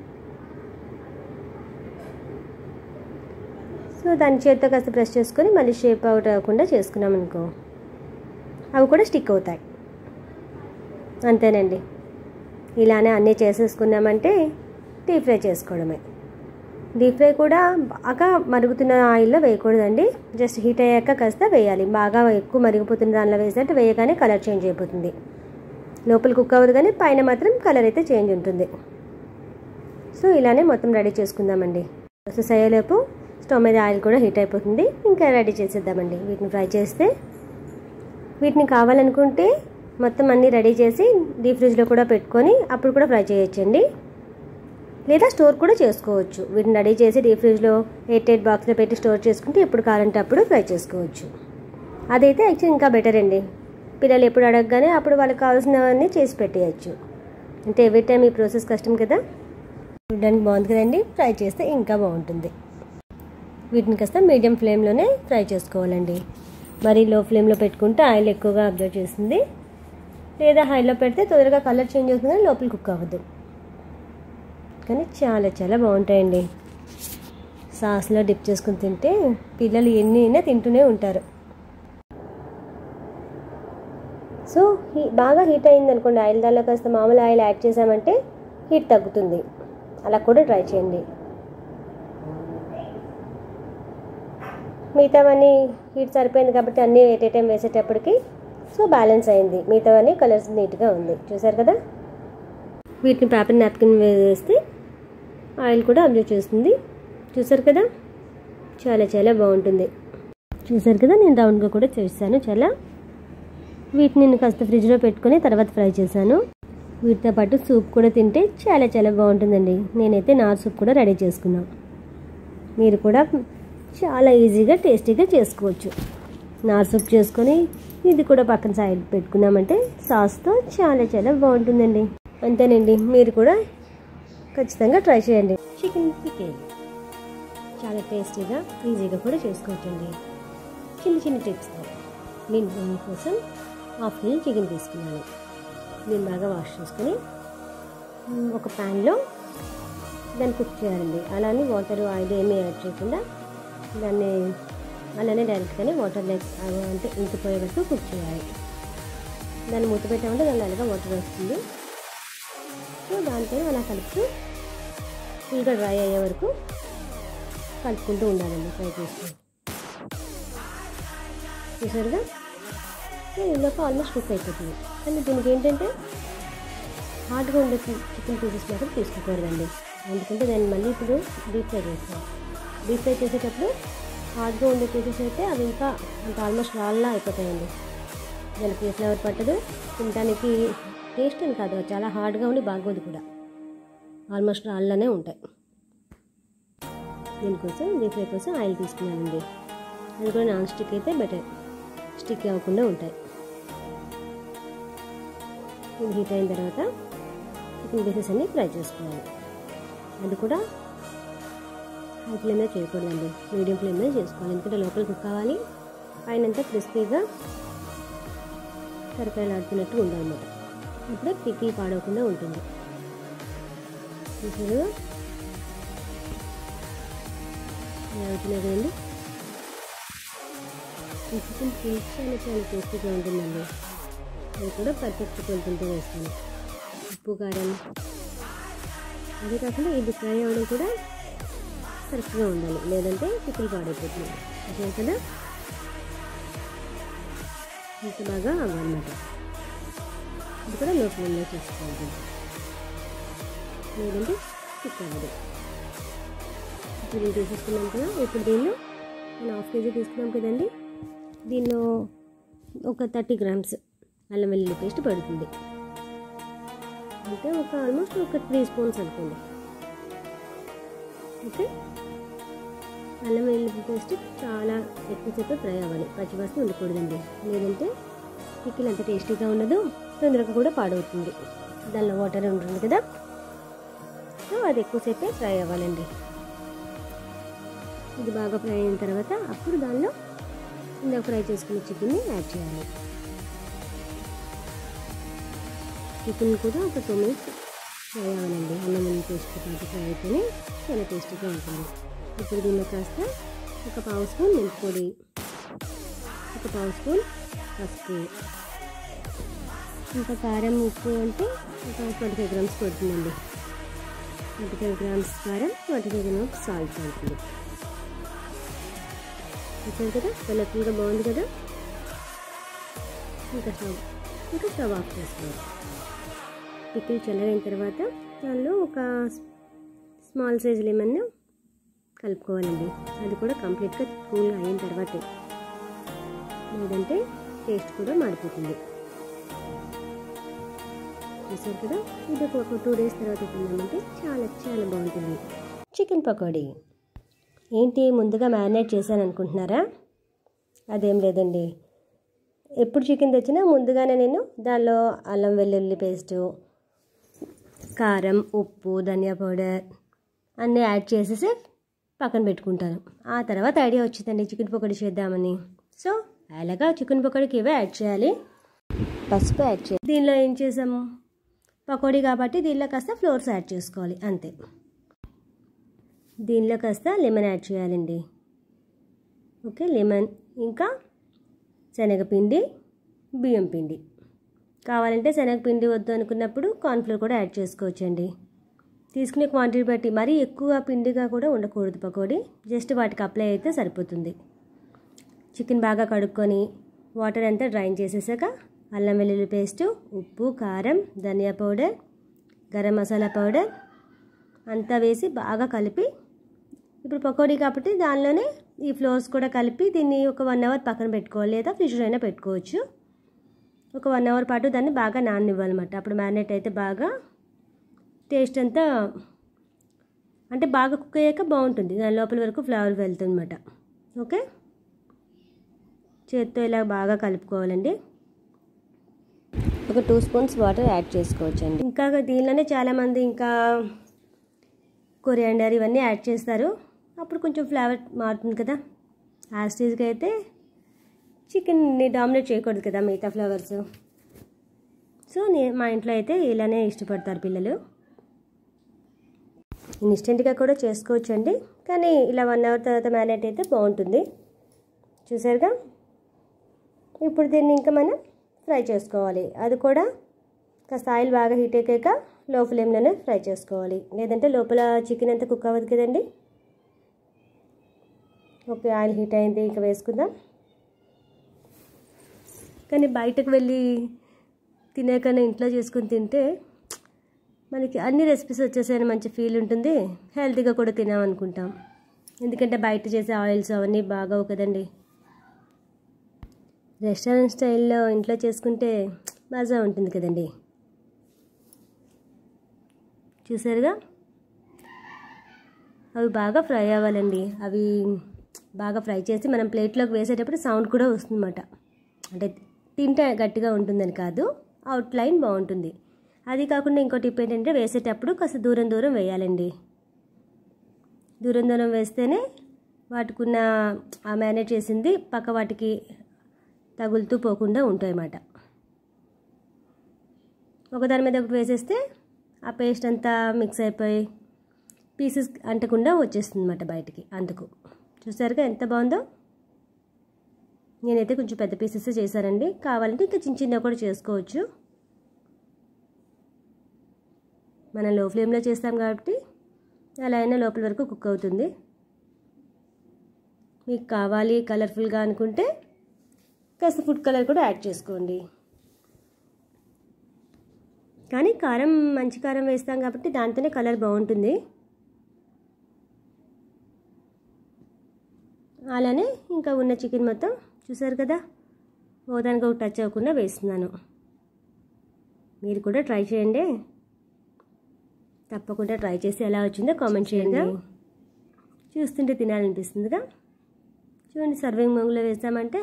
సో దాని చేతితో కాస్త ప్రెస్ చేసుకొని మళ్ళీ షేప్ అవుట్ అవ్వకుండా చేసుకున్నాం అనుకో అవి కూడా స్టిక్ అవుతాయి అంతేనండి ఇలానే అన్నీ చేసేసుకున్నామంటే డీప్ ఫ్రై చేసుకోవడమే డీప్ ఫ్రై కూడా బాగా మరుగుతున్న ఆయిల్లో వేయకూడదండి జస్ట్ హీట్ అయ్యాక కాస్త వేయాలి బాగా ఎక్కువ మరిగిపోతున్న దానిలో వేసినట్టు వేయగానే కలర్ చేంజ్ అయిపోతుంది లోపల కుక్ అవ్వదు కానీ పైన మాత్రం కలర్ అయితే చేంజ్ ఉంటుంది సో ఇలానే మొత్తం రెడీ చేసుకుందామండి ప్రాసెస్ అయ్యేలోపు స్టవ్ మీద ఆయిల్ కూడా హీట్ అయిపోతుంది ఇంకా రెడీ చేసేద్దామండి వీటిని ఫ్రై చేస్తే వీటిని కావాలనుకుంటే మొత్తం అన్నీ రెడీ చేసి డీప్ ఫ్రిడ్జ్లో కూడా పెట్టుకొని అప్పుడు కూడా ఫ్రై చేయొచ్చండి లేదా స్టోర్ కూడా చేసుకోవచ్చు వీటిని రెడీ చేసి డీప్ ఫ్రిడ్జ్లో ఎయిట్ ఎయిట్ బాక్స్లో పెట్టి స్టోర్ చేసుకుంటే ఎప్పుడు కావాలంటే అప్పుడు ఫ్రై చేసుకోవచ్చు అదైతే యాక్చువల్ ఇంకా బెటర్ అండి పిల్లలు ఎప్పుడు అడగగానే అప్పుడు వాళ్ళకి కావాల్సినవన్నీ చేసి పెట్టేయచ్చు అంటే ఎవ్రీ టైం ఈ ప్రాసెస్ కష్టం కదా చూడడానికి బాగుంది కదండి ఫ్రై చేస్తే ఇంకా బాగుంటుంది వీటిని కాస్త మీడియం ఫ్లేమ్లోనే ఫ్రై చేసుకోవాలండి మరీ లో ఫ్లేమ్లో పెట్టుకుంటే ఆయిల్ ఎక్కువగా అబ్జర్వ్ చేస్తుంది లేదా హైలో పెడితే తొందరగా కలర్ చేంజ్ అవుతుంది కానీ లోపల కుక్ అవ్వదు కానీ చాలా చాలా బాగుంటాయండి సాస్లో డిప్ చేసుకుని తింటే పిల్లలు ఎన్ని అయినా తింటూనే ఉంటారు సో హీ బాగా హీట్ అయింది అనుకోండి ఆయిల్ దానిలో కాస్త మామూలు ఆయిల్ యాడ్ చేసామంటే హీట్ తగ్గుతుంది అలా కూడా ట్రై చేయండి మిగతావన్నీ హీట్ సరిపోయింది కాబట్టి అన్నీ ఎట్ ఏ టైం వేసేటప్పటికి సో బ్యాలెన్స్ అయింది మిగతావన్నీ కలర్స్ నీట్గా ఉంది చూసారు కదా వీటిని పేపర్ నాప్కిన్ వేస్తే ఆయిల్ కూడా అబ్జర్వ్ చేస్తుంది చూసారు కదా చాలా చాలా బాగుంటుంది చూసారు కదా నేను రౌండ్గా కూడా చేస్తాను చాలా వీటిని నేను కాస్త ఫ్రిడ్జ్లో పెట్టుకొని తర్వాత ఫ్రై చేశాను వీటితో పాటు సూప్ కూడా తింటే చాలా చాలా బాగుంటుందండి నేనైతే నార్ సూప్ కూడా రెడీ చేసుకున్నాను మీరు కూడా చాలా ఈజీగా టేస్టీగా చేసుకోవచ్చు నార్ సూప్ చేసుకొని ఇది కూడా పక్కన సైడ్ పెట్టుకున్నామంటే సాస్తో చాలా చాలా బాగుంటుందండి అంతేనండి మీరు కూడా ఖచ్చితంగా ట్రై చేయండి చికెన్ పికేల్ చాలా టేస్టీగా ఈజీగా కూడా చేసుకోవచ్చండి చిన్న చిన్న టిప్స్తో నేను దీనికోసం హాఫ్ కేజీ చికెన్ తీసుకున్నాను దీన్ని బాగా వాష్ చేసుకొని ఒక ప్యాన్లో దాన్ని కుక్ చేయాలండి అలానే వాటర్ ఆయిల్ ఏమీ యాడ్ చేయకుండా దాన్ని అలానే డైరెక్ట్గానే వాటర్ అంటే ఇంకిపోయే వరకు కుక్ చేయాలి దాన్ని మూత పెట్టామంటే దాని అలాగా వాటర్ వస్తుంది సో దాంతో అలా కలుపుతూ ఫుల్గా డ్రై అయ్యే వరకు కలుపుకుంటూ ఉండాలండి ఫ్రై చేస్తూ చూసారుగా ఇందులోకి ఆల్మోస్ట్ కుక్ అయిపోతుంది కానీ దీనికి ఏంటంటే హార్డ్గా ఉండే చికెన్ పీసెస్ మాత్రం తీసుకోకూడదండి ఎందుకంటే దాన్ని మళ్ళీ ఇప్పుడు డీప్ ఫ్రై చేస్తాం డీప్ ఫ్రై చేసేటప్పుడు హార్డ్గా ఉండే పీసెస్ అయితే అవి ఇంకా అంత ఆల్మోస్ట్ రాళ్ళలా అయిపోతాయండి దానికి ఫ్లేవర్ పట్టదు తినడానికి టేస్ట్ అని కాదు చాలా హార్డ్గా ఉండి బాగోదు కూడా ఆల్మోస్ట్ రాళ్ళనే ఉంటాయి దీనికోసం డీప్ ఫ్రై కోసం ఆయిల్ తీసుకున్నానండి అది కూడా నాన్ స్టిక్ అయితే బెటర్ స్టిక్ అవ్వకుండా ఉంటాయి ఇది హీట్ అయిన తర్వాత చికెన్ పీసెస్ అన్ని ఫ్రై చేసుకోవాలి అది కూడా హై ఫ్లేమ్లో చేయకూడదండి మీడియం ఫ్లేమ్లో చేసుకోవాలి ఎందుకంటే లోపల కుక్ కావాలి పైన అంతా క్రిస్పీగా కరకరలాడుతున్నట్టు ఉండాలన్నమాట అప్పుడే పిక్కి పాడవకుండా ఉంటుంది చూసారు అవుతున్నాయి కదండి ఈ చికెన్ పులుసు చాలా చాలా టేస్టీగా ఉంటుందండి అది కూడా పర్ఫెక్ట్ కొలుతుంటే వేస్తాను ఉప్పు కారం అదే కాకుండా ఇది ఫ్రై అవ్వడం కూడా కరెక్ట్గా ఉండాలి లేదంటే పిక్కులు పాడైపోతుంది అదే కదా ఇంత బాగా అవ్వాలన్నమాట ఇది కూడా లో ఫ్లేమ్లో చేసుకోవాలి లేదంటే పిక్ అవ్వదు ఇప్పుడు దీన్ని తీసేసుకున్నాం కదా ఇప్పుడు దీనిలో మనం హాఫ్ కేజీ తీసుకున్నాం కదండి దీనిలో ఒక థర్టీ గ్రామ్స్ అల్లం వెల్లుల్లి పేస్ట్ పడుతుంది అంటే ఒక ఆల్మోస్ట్ ఒక త్రీ స్పూన్స్ అనుకోండి ఓకే అల్లం వెల్లుల్లి పేస్ట్ చాలా ఎక్కువసేపు ఫ్రై అవ్వాలి పచ్చివాసన ఉండకూడదండి లేదంటే పిక్కిల్ అంత టేస్టీగా ఉండదు తొందరగా కూడా పాడవుతుంది దానిలో వాటర్ ఉంటుంది కదా సో అది ఎక్కువసేపే ఫ్రై అవ్వాలండి ఇది బాగా ఫ్రై అయిన తర్వాత అప్పుడు దానిలో ఇందాక ఫ్రై చేసుకున్న చికెన్ని యాడ్ చేయాలి చికెన్ కూడా ఒక టూ మినిట్స్ ఫ్రై అవ్వాలండి అల్లం వెల్లుల్లి పేస్ట్ పాటు ఫ్రై అయితేనే చాలా టేస్టీగా ఉంటుంది ఇప్పుడు దీనిలో కాస్త ఒక పావు స్పూన్ మెంతి పొడి ఒక పావు స్పూన్ పసుపు ఇంకా కారం ఉప్పు అంటే ఒక ట్వంటీ ఫైవ్ గ్రామ్స్ పడుతుందండి ట్వంటీ ఫైవ్ గ్రామ్స్ కారం ట్వంటీ ఫైవ్ గ్రామ్స్ సాల్ట్ పడుతుంది చూసారు కదా కలర్ఫుల్గా బాగుంది కదా ఇంకా స్టవ్ ఇంకా స్టవ్ ఆఫ్ చేసుకోవాలి పికిల్ చల్లరైన తర్వాత దానిలో ఒక స్మాల్ సైజ్ లెమన్ కలుపుకోవాలండి అది కూడా కంప్లీట్గా కూల్ అయిన తర్వాతే లేదంటే టేస్ట్ కూడా మారిపోతుంది చూసారు కదా ఇది ఒక టూ డేస్ తర్వాత తిన్నామంటే చాలా చాలా బాగుంటుంది చికెన్ పకోడీ ఏంటి ముందుగా మ్యారినేట్ చేశాను అనుకుంటున్నారా అదేం లేదండి ఎప్పుడు చికెన్ తెచ్చినా ముందుగానే నేను దానిలో అల్లం వెల్లుల్లి పేస్టు కారం ఉప్పు ధనియా పౌడర్ అన్నీ యాడ్ చేసేసి పక్కన పెట్టుకుంటాను ఆ తర్వాత ఐడియా వచ్చిందండి చికెన్ పకోడీ చేద్దామని సో అలాగా చికెన్ పకోడీకి ఇవే యాడ్ చేయాలి పసుపు యాడ్ చేయాలి దీనిలో ఏం చేసాము పకోడీ కాబట్టి దీనిలో కాస్త ఫ్లోర్స్ యాడ్ చేసుకోవాలి అంతే దీనిలో కాస్త లెమన్ యాడ్ చేయాలండి ఓకే లెమన్ ఇంకా శనగపిండి బియ్యం పిండి కావాలంటే శనగపిండి వద్దు అనుకున్నప్పుడు కార్న్ఫ్లోర్ కూడా యాడ్ చేసుకోవచ్చండి తీసుకునే క్వాంటిటీ బట్టి మరీ ఎక్కువ పిండిగా కూడా ఉండకూడదు పకోడీ జస్ట్ వాటికి అప్లై అయితే సరిపోతుంది చికెన్ బాగా కడుక్కొని వాటర్ అంతా డ్రైన్ చేసేసాక అల్లం వెల్లుల్లి పేస్టు ఉప్పు కారం ధనియా పౌడర్ గరం మసాలా పౌడర్ అంతా వేసి బాగా కలిపి ఇప్పుడు పకోడీ కాబట్టి దానిలోనే ఈ ఫ్లోర్స్ కూడా కలిపి దీన్ని ఒక వన్ అవర్ పక్కన పెట్టుకోవాలి లేదా ఫ్రిడ్జ్లో అయినా పెట్టుకోవచ్చు ఒక వన్ అవర్ పాటు దాన్ని బాగా నాననివ్వాలన్నమాట అప్పుడు మ్యారినేట్ అయితే బాగా టేస్ట్ అంతా అంటే బాగా కుక్ అయ్యాక బాగుంటుంది దాని లోపల వరకు ఫ్లేవర్ వెళ్తుంది అనమాట ఓకే చేత్తో ఇలా బాగా కలుపుకోవాలండి ఒక టూ స్పూన్స్ వాటర్ యాడ్ చేసుకోవచ్చండి ఇంకా దీనిలోనే చాలామంది ఇంకా కొరియాండర్ ఇవన్నీ యాడ్ చేస్తారు అప్పుడు కొంచెం ఫ్లేవర్ మారుతుంది కదా యాస్టీజ్గా అయితే చికెన్ని డామినేట్ చేయకూడదు కదా మిగతా ఫ్లేవర్స్ సో నే మా ఇంట్లో అయితే ఇలానే ఇష్టపడతారు పిల్లలు ఇన్స్టెంట్గా కూడా చేసుకోవచ్చు అండి కానీ ఇలా వన్ అవర్ తర్వాత మ్యారినేట్ అయితే బాగుంటుంది చూసారుగా ఇప్పుడు దీన్ని ఇంకా మనం ఫ్రై చేసుకోవాలి అది కూడా కాస్త ఆయిల్ బాగా హీట్ ఎక్కాక లో ఫ్లేమ్లోనే ఫ్రై చేసుకోవాలి లేదంటే లోపల చికెన్ అంతా కుక్ అవ్వదు కదండి ఓకే ఆయిల్ హీట్ అయింది ఇంకా వేసుకుందాం కానీ బయటకు వెళ్ళి తినే కన్నా ఇంట్లో చేసుకుని తింటే మనకి అన్ని రెసిపీస్ వచ్చేసాయని మంచి ఫీల్ ఉంటుంది హెల్తీగా కూడా తినామనుకుంటాం ఎందుకంటే బయట చేసే ఆయిల్స్ అవన్నీ బాగోవు కదండి రెస్టారెంట్ స్టైల్లో ఇంట్లో చేసుకుంటే మజా ఉంటుంది కదండి చూసారుగా అవి బాగా ఫ్రై అవ్వాలండి అవి బాగా ఫ్రై చేసి మనం ప్లేట్లోకి వేసేటప్పుడు సౌండ్ కూడా వస్తుందన్నమాట అంటే తింటే గట్టిగా ఉంటుందని కాదు అవుట్ లైన్ బాగుంటుంది అది కాకుండా ఇంకో టిప్ ఏంటంటే వేసేటప్పుడు కాస్త దూరం దూరం వేయాలండి దూరం దూరం వేస్తేనే వాటికున్న ఆ మేనేజ్ చేసింది పక్క వాటికి తగులుతూ పోకుండా ఉంటాయి అన్నమాట ఒకదాని మీద ఒకటి వేసేస్తే ఆ పేస్ట్ అంతా మిక్స్ అయిపోయి పీసెస్ అంటకుండా వచ్చేస్తుంది అన్నమాట బయటికి అందుకు చూసారుగా ఎంత బాగుందో నేనైతే కొంచెం పెద్ద పీసెస్ చేశానండి కావాలంటే ఇంకా చిన్న చిన్నవి కూడా చేసుకోవచ్చు మనం లో ఫ్లేమ్లో చేస్తాం కాబట్టి అలా అయినా లోపల వరకు కుక్ అవుతుంది మీకు కావాలి కలర్ఫుల్గా అనుకుంటే కాస్త ఫుడ్ కలర్ కూడా యాడ్ చేసుకోండి కానీ కారం మంచి కారం వేస్తాం కాబట్టి దాంతోనే కలర్ బాగుంటుంది అలానే ఇంకా ఉన్న చికెన్ మొత్తం చూసారు కదా ఓదానికి ఒక టచ్ అవ్వకుండా వేస్తున్నాను మీరు కూడా ట్రై చేయండి తప్పకుండా ట్రై చేసి ఎలా వచ్చిందో కామెంట్ చేయండి చూస్తుంటే తినాలనిపిస్తుందిగా చూడండి సర్వింగ్ మొంగులో వేసామంటే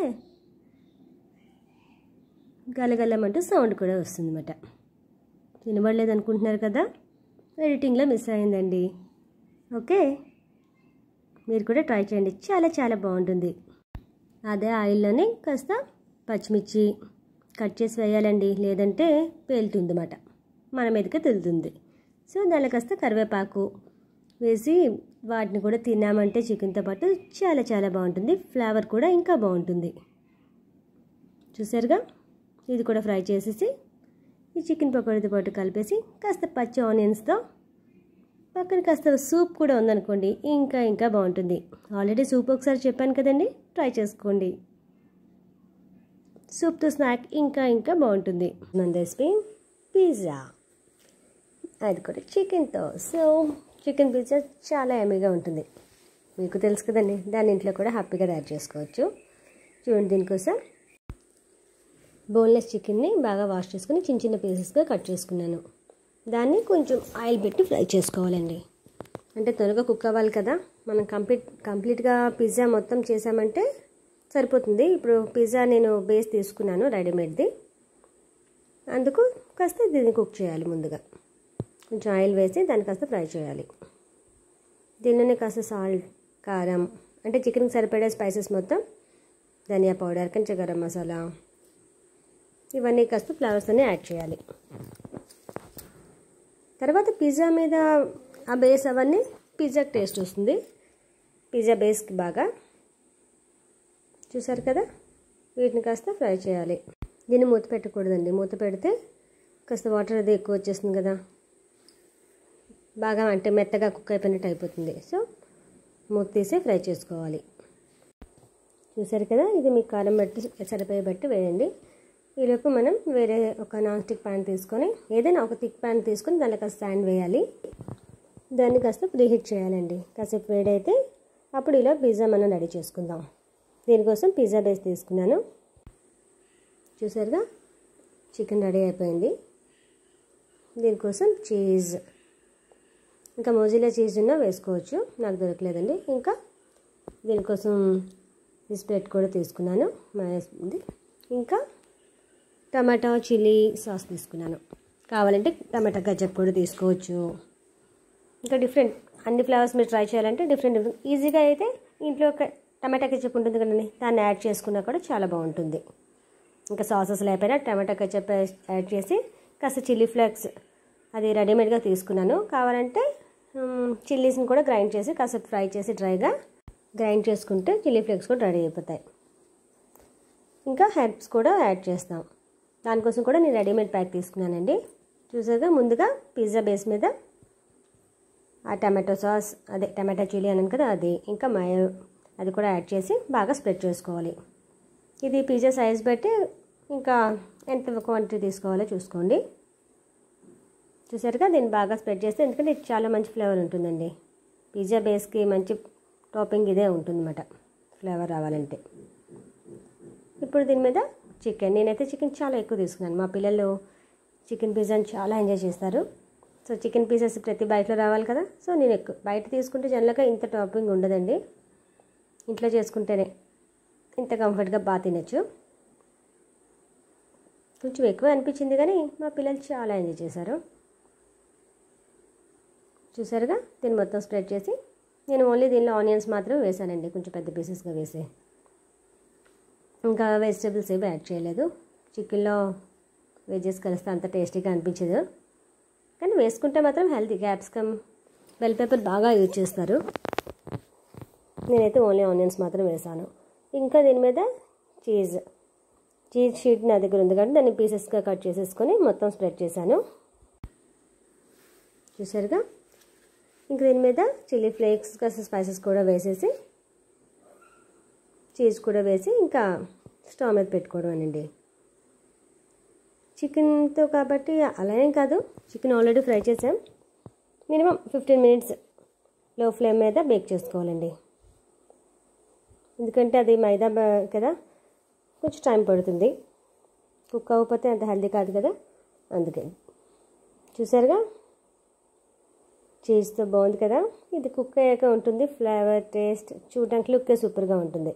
గలగలమంటూ సౌండ్ కూడా వస్తుందన్నమాట వినబడలేదు అనుకుంటున్నారు కదా ఎడిటింగ్లో మిస్ అయిందండి ఓకే మీరు కూడా ట్రై చేయండి చాలా చాలా బాగుంటుంది అదే ఆయిల్లోనే కాస్త పచ్చిమిర్చి కట్ చేసి వేయాలండి లేదంటే పేలుతుంది అన్నమాట మన మీదకే తెలుతుంది సో దానిలో కాస్త కరివేపాకు వేసి వాటిని కూడా తిన్నామంటే చికెన్తో పాటు చాలా చాలా బాగుంటుంది ఫ్లేవర్ కూడా ఇంకా బాగుంటుంది చూసారుగా ఇది కూడా ఫ్రై చేసేసి ఈ చికెన్ పకోడీతో పాటు కలిపేసి కాస్త పచ్చి ఆనియన్స్తో పక్కన కాస్త సూప్ కూడా ఉందనుకోండి ఇంకా ఇంకా బాగుంటుంది ఆల్రెడీ సూప్ ఒకసారి చెప్పాను కదండి ట్రై చేసుకోండి సూప్తో స్నాక్ ఇంకా ఇంకా బాగుంటుంది మన రెసిపీ పిజ్జా అది కూడా చికెన్తో సో చికెన్ పిజ్జా చాలా ఎమీగా ఉంటుంది మీకు తెలుసు కదండి దాని ఇంట్లో కూడా హ్యాపీగా తయారు చేసుకోవచ్చు చూడండి దీనికోసం బోన్లెస్ చికెన్ని బాగా వాష్ చేసుకుని చిన్న చిన్న పీసెస్గా కట్ చేసుకున్నాను దాన్ని కొంచెం ఆయిల్ పెట్టి ఫ్రై చేసుకోవాలండి అంటే త్వరగా కుక్ అవ్వాలి కదా మనం కంప్లీట్ కంప్లీట్గా పిజ్జా మొత్తం చేసామంటే సరిపోతుంది ఇప్పుడు పిజ్జా నేను బేస్ తీసుకున్నాను రెడీమేడ్ది అందుకు కాస్త దీన్ని కుక్ చేయాలి ముందుగా కొంచెం ఆయిల్ వేసి దాన్ని కాస్త ఫ్రై చేయాలి దీనిలోనే కాస్త సాల్ట్ కారం అంటే చికెన్కి సరిపడే స్పైసెస్ మొత్తం ధనియా పౌడర్ కొంచెం గరం మసాలా ఇవన్నీ కాస్త ఫ్లవర్స్ అన్నీ యాడ్ చేయాలి తర్వాత పిజ్జా మీద ఆ బేస్ అవన్నీ పిజ్జాకి టేస్ట్ వస్తుంది పిజ్జా బేస్కి బాగా చూసారు కదా వీటిని కాస్త ఫ్రై చేయాలి దీన్ని మూత పెట్టకూడదండి మూత పెడితే కాస్త వాటర్ అది ఎక్కువ వచ్చేస్తుంది కదా బాగా అంటే మెత్తగా కుక్ అయిపోయినట్టు అయిపోతుంది సో మూత తీసి ఫ్రై చేసుకోవాలి చూసారు కదా ఇది మీకు కారం బట్టి సరిపోయే బట్టి వేయండి ఈలోపు మనం వేరే ఒక నాన్ స్టిక్ ప్యాన్ తీసుకొని ఏదైనా ఒక థిక్ ప్యాన్ తీసుకొని దాంట్లో కాస్త స్టాండ్ వేయాలి దాన్ని కాస్త ప్రీహీట్ చేయాలండి కాసేపు వేడైతే అప్పుడు ఇలా పిజ్జా మనం రెడీ చేసుకుందాం దీనికోసం పిజ్జా బేస్ తీసుకున్నాను చూసారుగా చికెన్ రెడీ అయిపోయింది దీనికోసం చీజ్ ఇంకా మోజిలా చీజ్ ఉన్నా వేసుకోవచ్చు నాకు దొరకలేదండి ఇంకా దీనికోసం బిస్కెట్ కూడా తీసుకున్నాను మైనస్ది ఇంకా టమాటా చిల్లీ సాస్ తీసుకున్నాను కావాలంటే టమాటా గజ్జప్ కూడా తీసుకోవచ్చు ఇంకా డిఫరెంట్ అన్ని ఫ్లేవర్స్ మీరు ట్రై చేయాలంటే డిఫరెంట్ డిఫరెంట్ ఈజీగా అయితే ఇంట్లో ఒక టమాటా కెచప్ ఉంటుంది కదండి దాన్ని యాడ్ చేసుకున్నా కూడా చాలా బాగుంటుంది ఇంకా సాసెస్ లేకపోయినా టమాటా కెచప్ యాడ్ చేసి కాస్త చిల్లీ ఫ్లేక్స్ అది రెడీమేడ్గా తీసుకున్నాను కావాలంటే చిల్లీస్ని కూడా గ్రైండ్ చేసి కాస్త ఫ్రై చేసి డ్రైగా గ్రైండ్ చేసుకుంటే చిల్లీ ఫ్లేక్స్ కూడా రెడీ అయిపోతాయి ఇంకా హెర్బ్స్ కూడా యాడ్ చేస్తాం దానికోసం కూడా నేను రెడీమేడ్ ప్యాక్ తీసుకున్నానండి చూసాగా ముందుగా పిజ్జా బేస్ మీద ఆ టమాటో సాస్ అదే టమాటా చిల్లీ అన్నాను కదా అది ఇంకా మయో అది కూడా యాడ్ చేసి బాగా స్ప్రెడ్ చేసుకోవాలి ఇది పిజ్జా సైజ్ బట్టి ఇంకా ఎంత క్వాంటిటీ తీసుకోవాలో చూసుకోండి చూసారుగా దీన్ని బాగా స్ప్రెడ్ చేస్తే ఎందుకంటే ఇది చాలా మంచి ఫ్లేవర్ ఉంటుందండి పిజ్జా బేస్కి మంచి టాపింగ్ ఇదే ఉంటుందన్నమాట ఫ్లేవర్ రావాలంటే ఇప్పుడు దీని మీద చికెన్ నేనైతే చికెన్ చాలా ఎక్కువ తీసుకున్నాను మా పిల్లలు చికెన్ పిజ్జాని చాలా ఎంజాయ్ చేస్తారు సో చికెన్ పీసెస్ ప్రతి బయటలో రావాలి కదా సో నేను ఎక్కువ బయట తీసుకుంటే జనరల్గా ఇంత టాపింగ్ ఉండదండి ఇంట్లో చేసుకుంటేనే ఇంత కంఫర్ట్గా బాగా తినచ్చు కొంచెం ఎక్కువ అనిపించింది కానీ మా పిల్లలు చాలా ఎంజాయ్ చేశారు చూసారుగా దీన్ని మొత్తం స్ప్రెడ్ చేసి నేను ఓన్లీ దీనిలో ఆనియన్స్ మాత్రమే వేసానండి కొంచెం పెద్ద పీసెస్గా వేసి ఇంకా వెజిటేబుల్స్ ఏవి యాడ్ చేయలేదు చికెన్లో వెజెస్ కలిస్తే అంత టేస్టీగా అనిపించదు కానీ వేసుకుంటే మాత్రం హెల్తీ క్యాప్సికమ్ బెల్ పేపర్ బాగా యూజ్ చేస్తారు నేనైతే ఓన్లీ ఆనియన్స్ మాత్రం వేసాను ఇంకా దీని మీద చీజ్ చీజ్ షీట్ నా దగ్గర ఉంది కాబట్టి దాన్ని పీసెస్గా కట్ చేసేసుకొని మొత్తం స్ప్రెడ్ చేశాను చూసారుగా ఇంక దీని మీద చిల్లీ ఫ్లేక్స్ కాస్త స్పైసెస్ కూడా వేసేసి చీజ్ కూడా వేసి ఇంకా స్టవ్ మీద పెట్టుకోవడం అండి చికెన్తో కాబట్టి అలానే కాదు చికెన్ ఆల్రెడీ ఫ్రై చేసాం minimum fifteen minutes low flame మీద బేక్ చేసుకోవాలండి ఎందుకంటే అది మైదా కదా కొంచెం టైం పడుతుంది కుక్ అవ్వకపోతే అంత హెల్దీ కాదు కదా అందుకని చూసారుగా చీజ్తో బాగుంది కదా ఇది కుక్ అయ్యాక ఉంటుంది ఫ్లేవర్ టేస్ట్ చూడడానికి లుక్కే సూపర్గా ఉంటుంది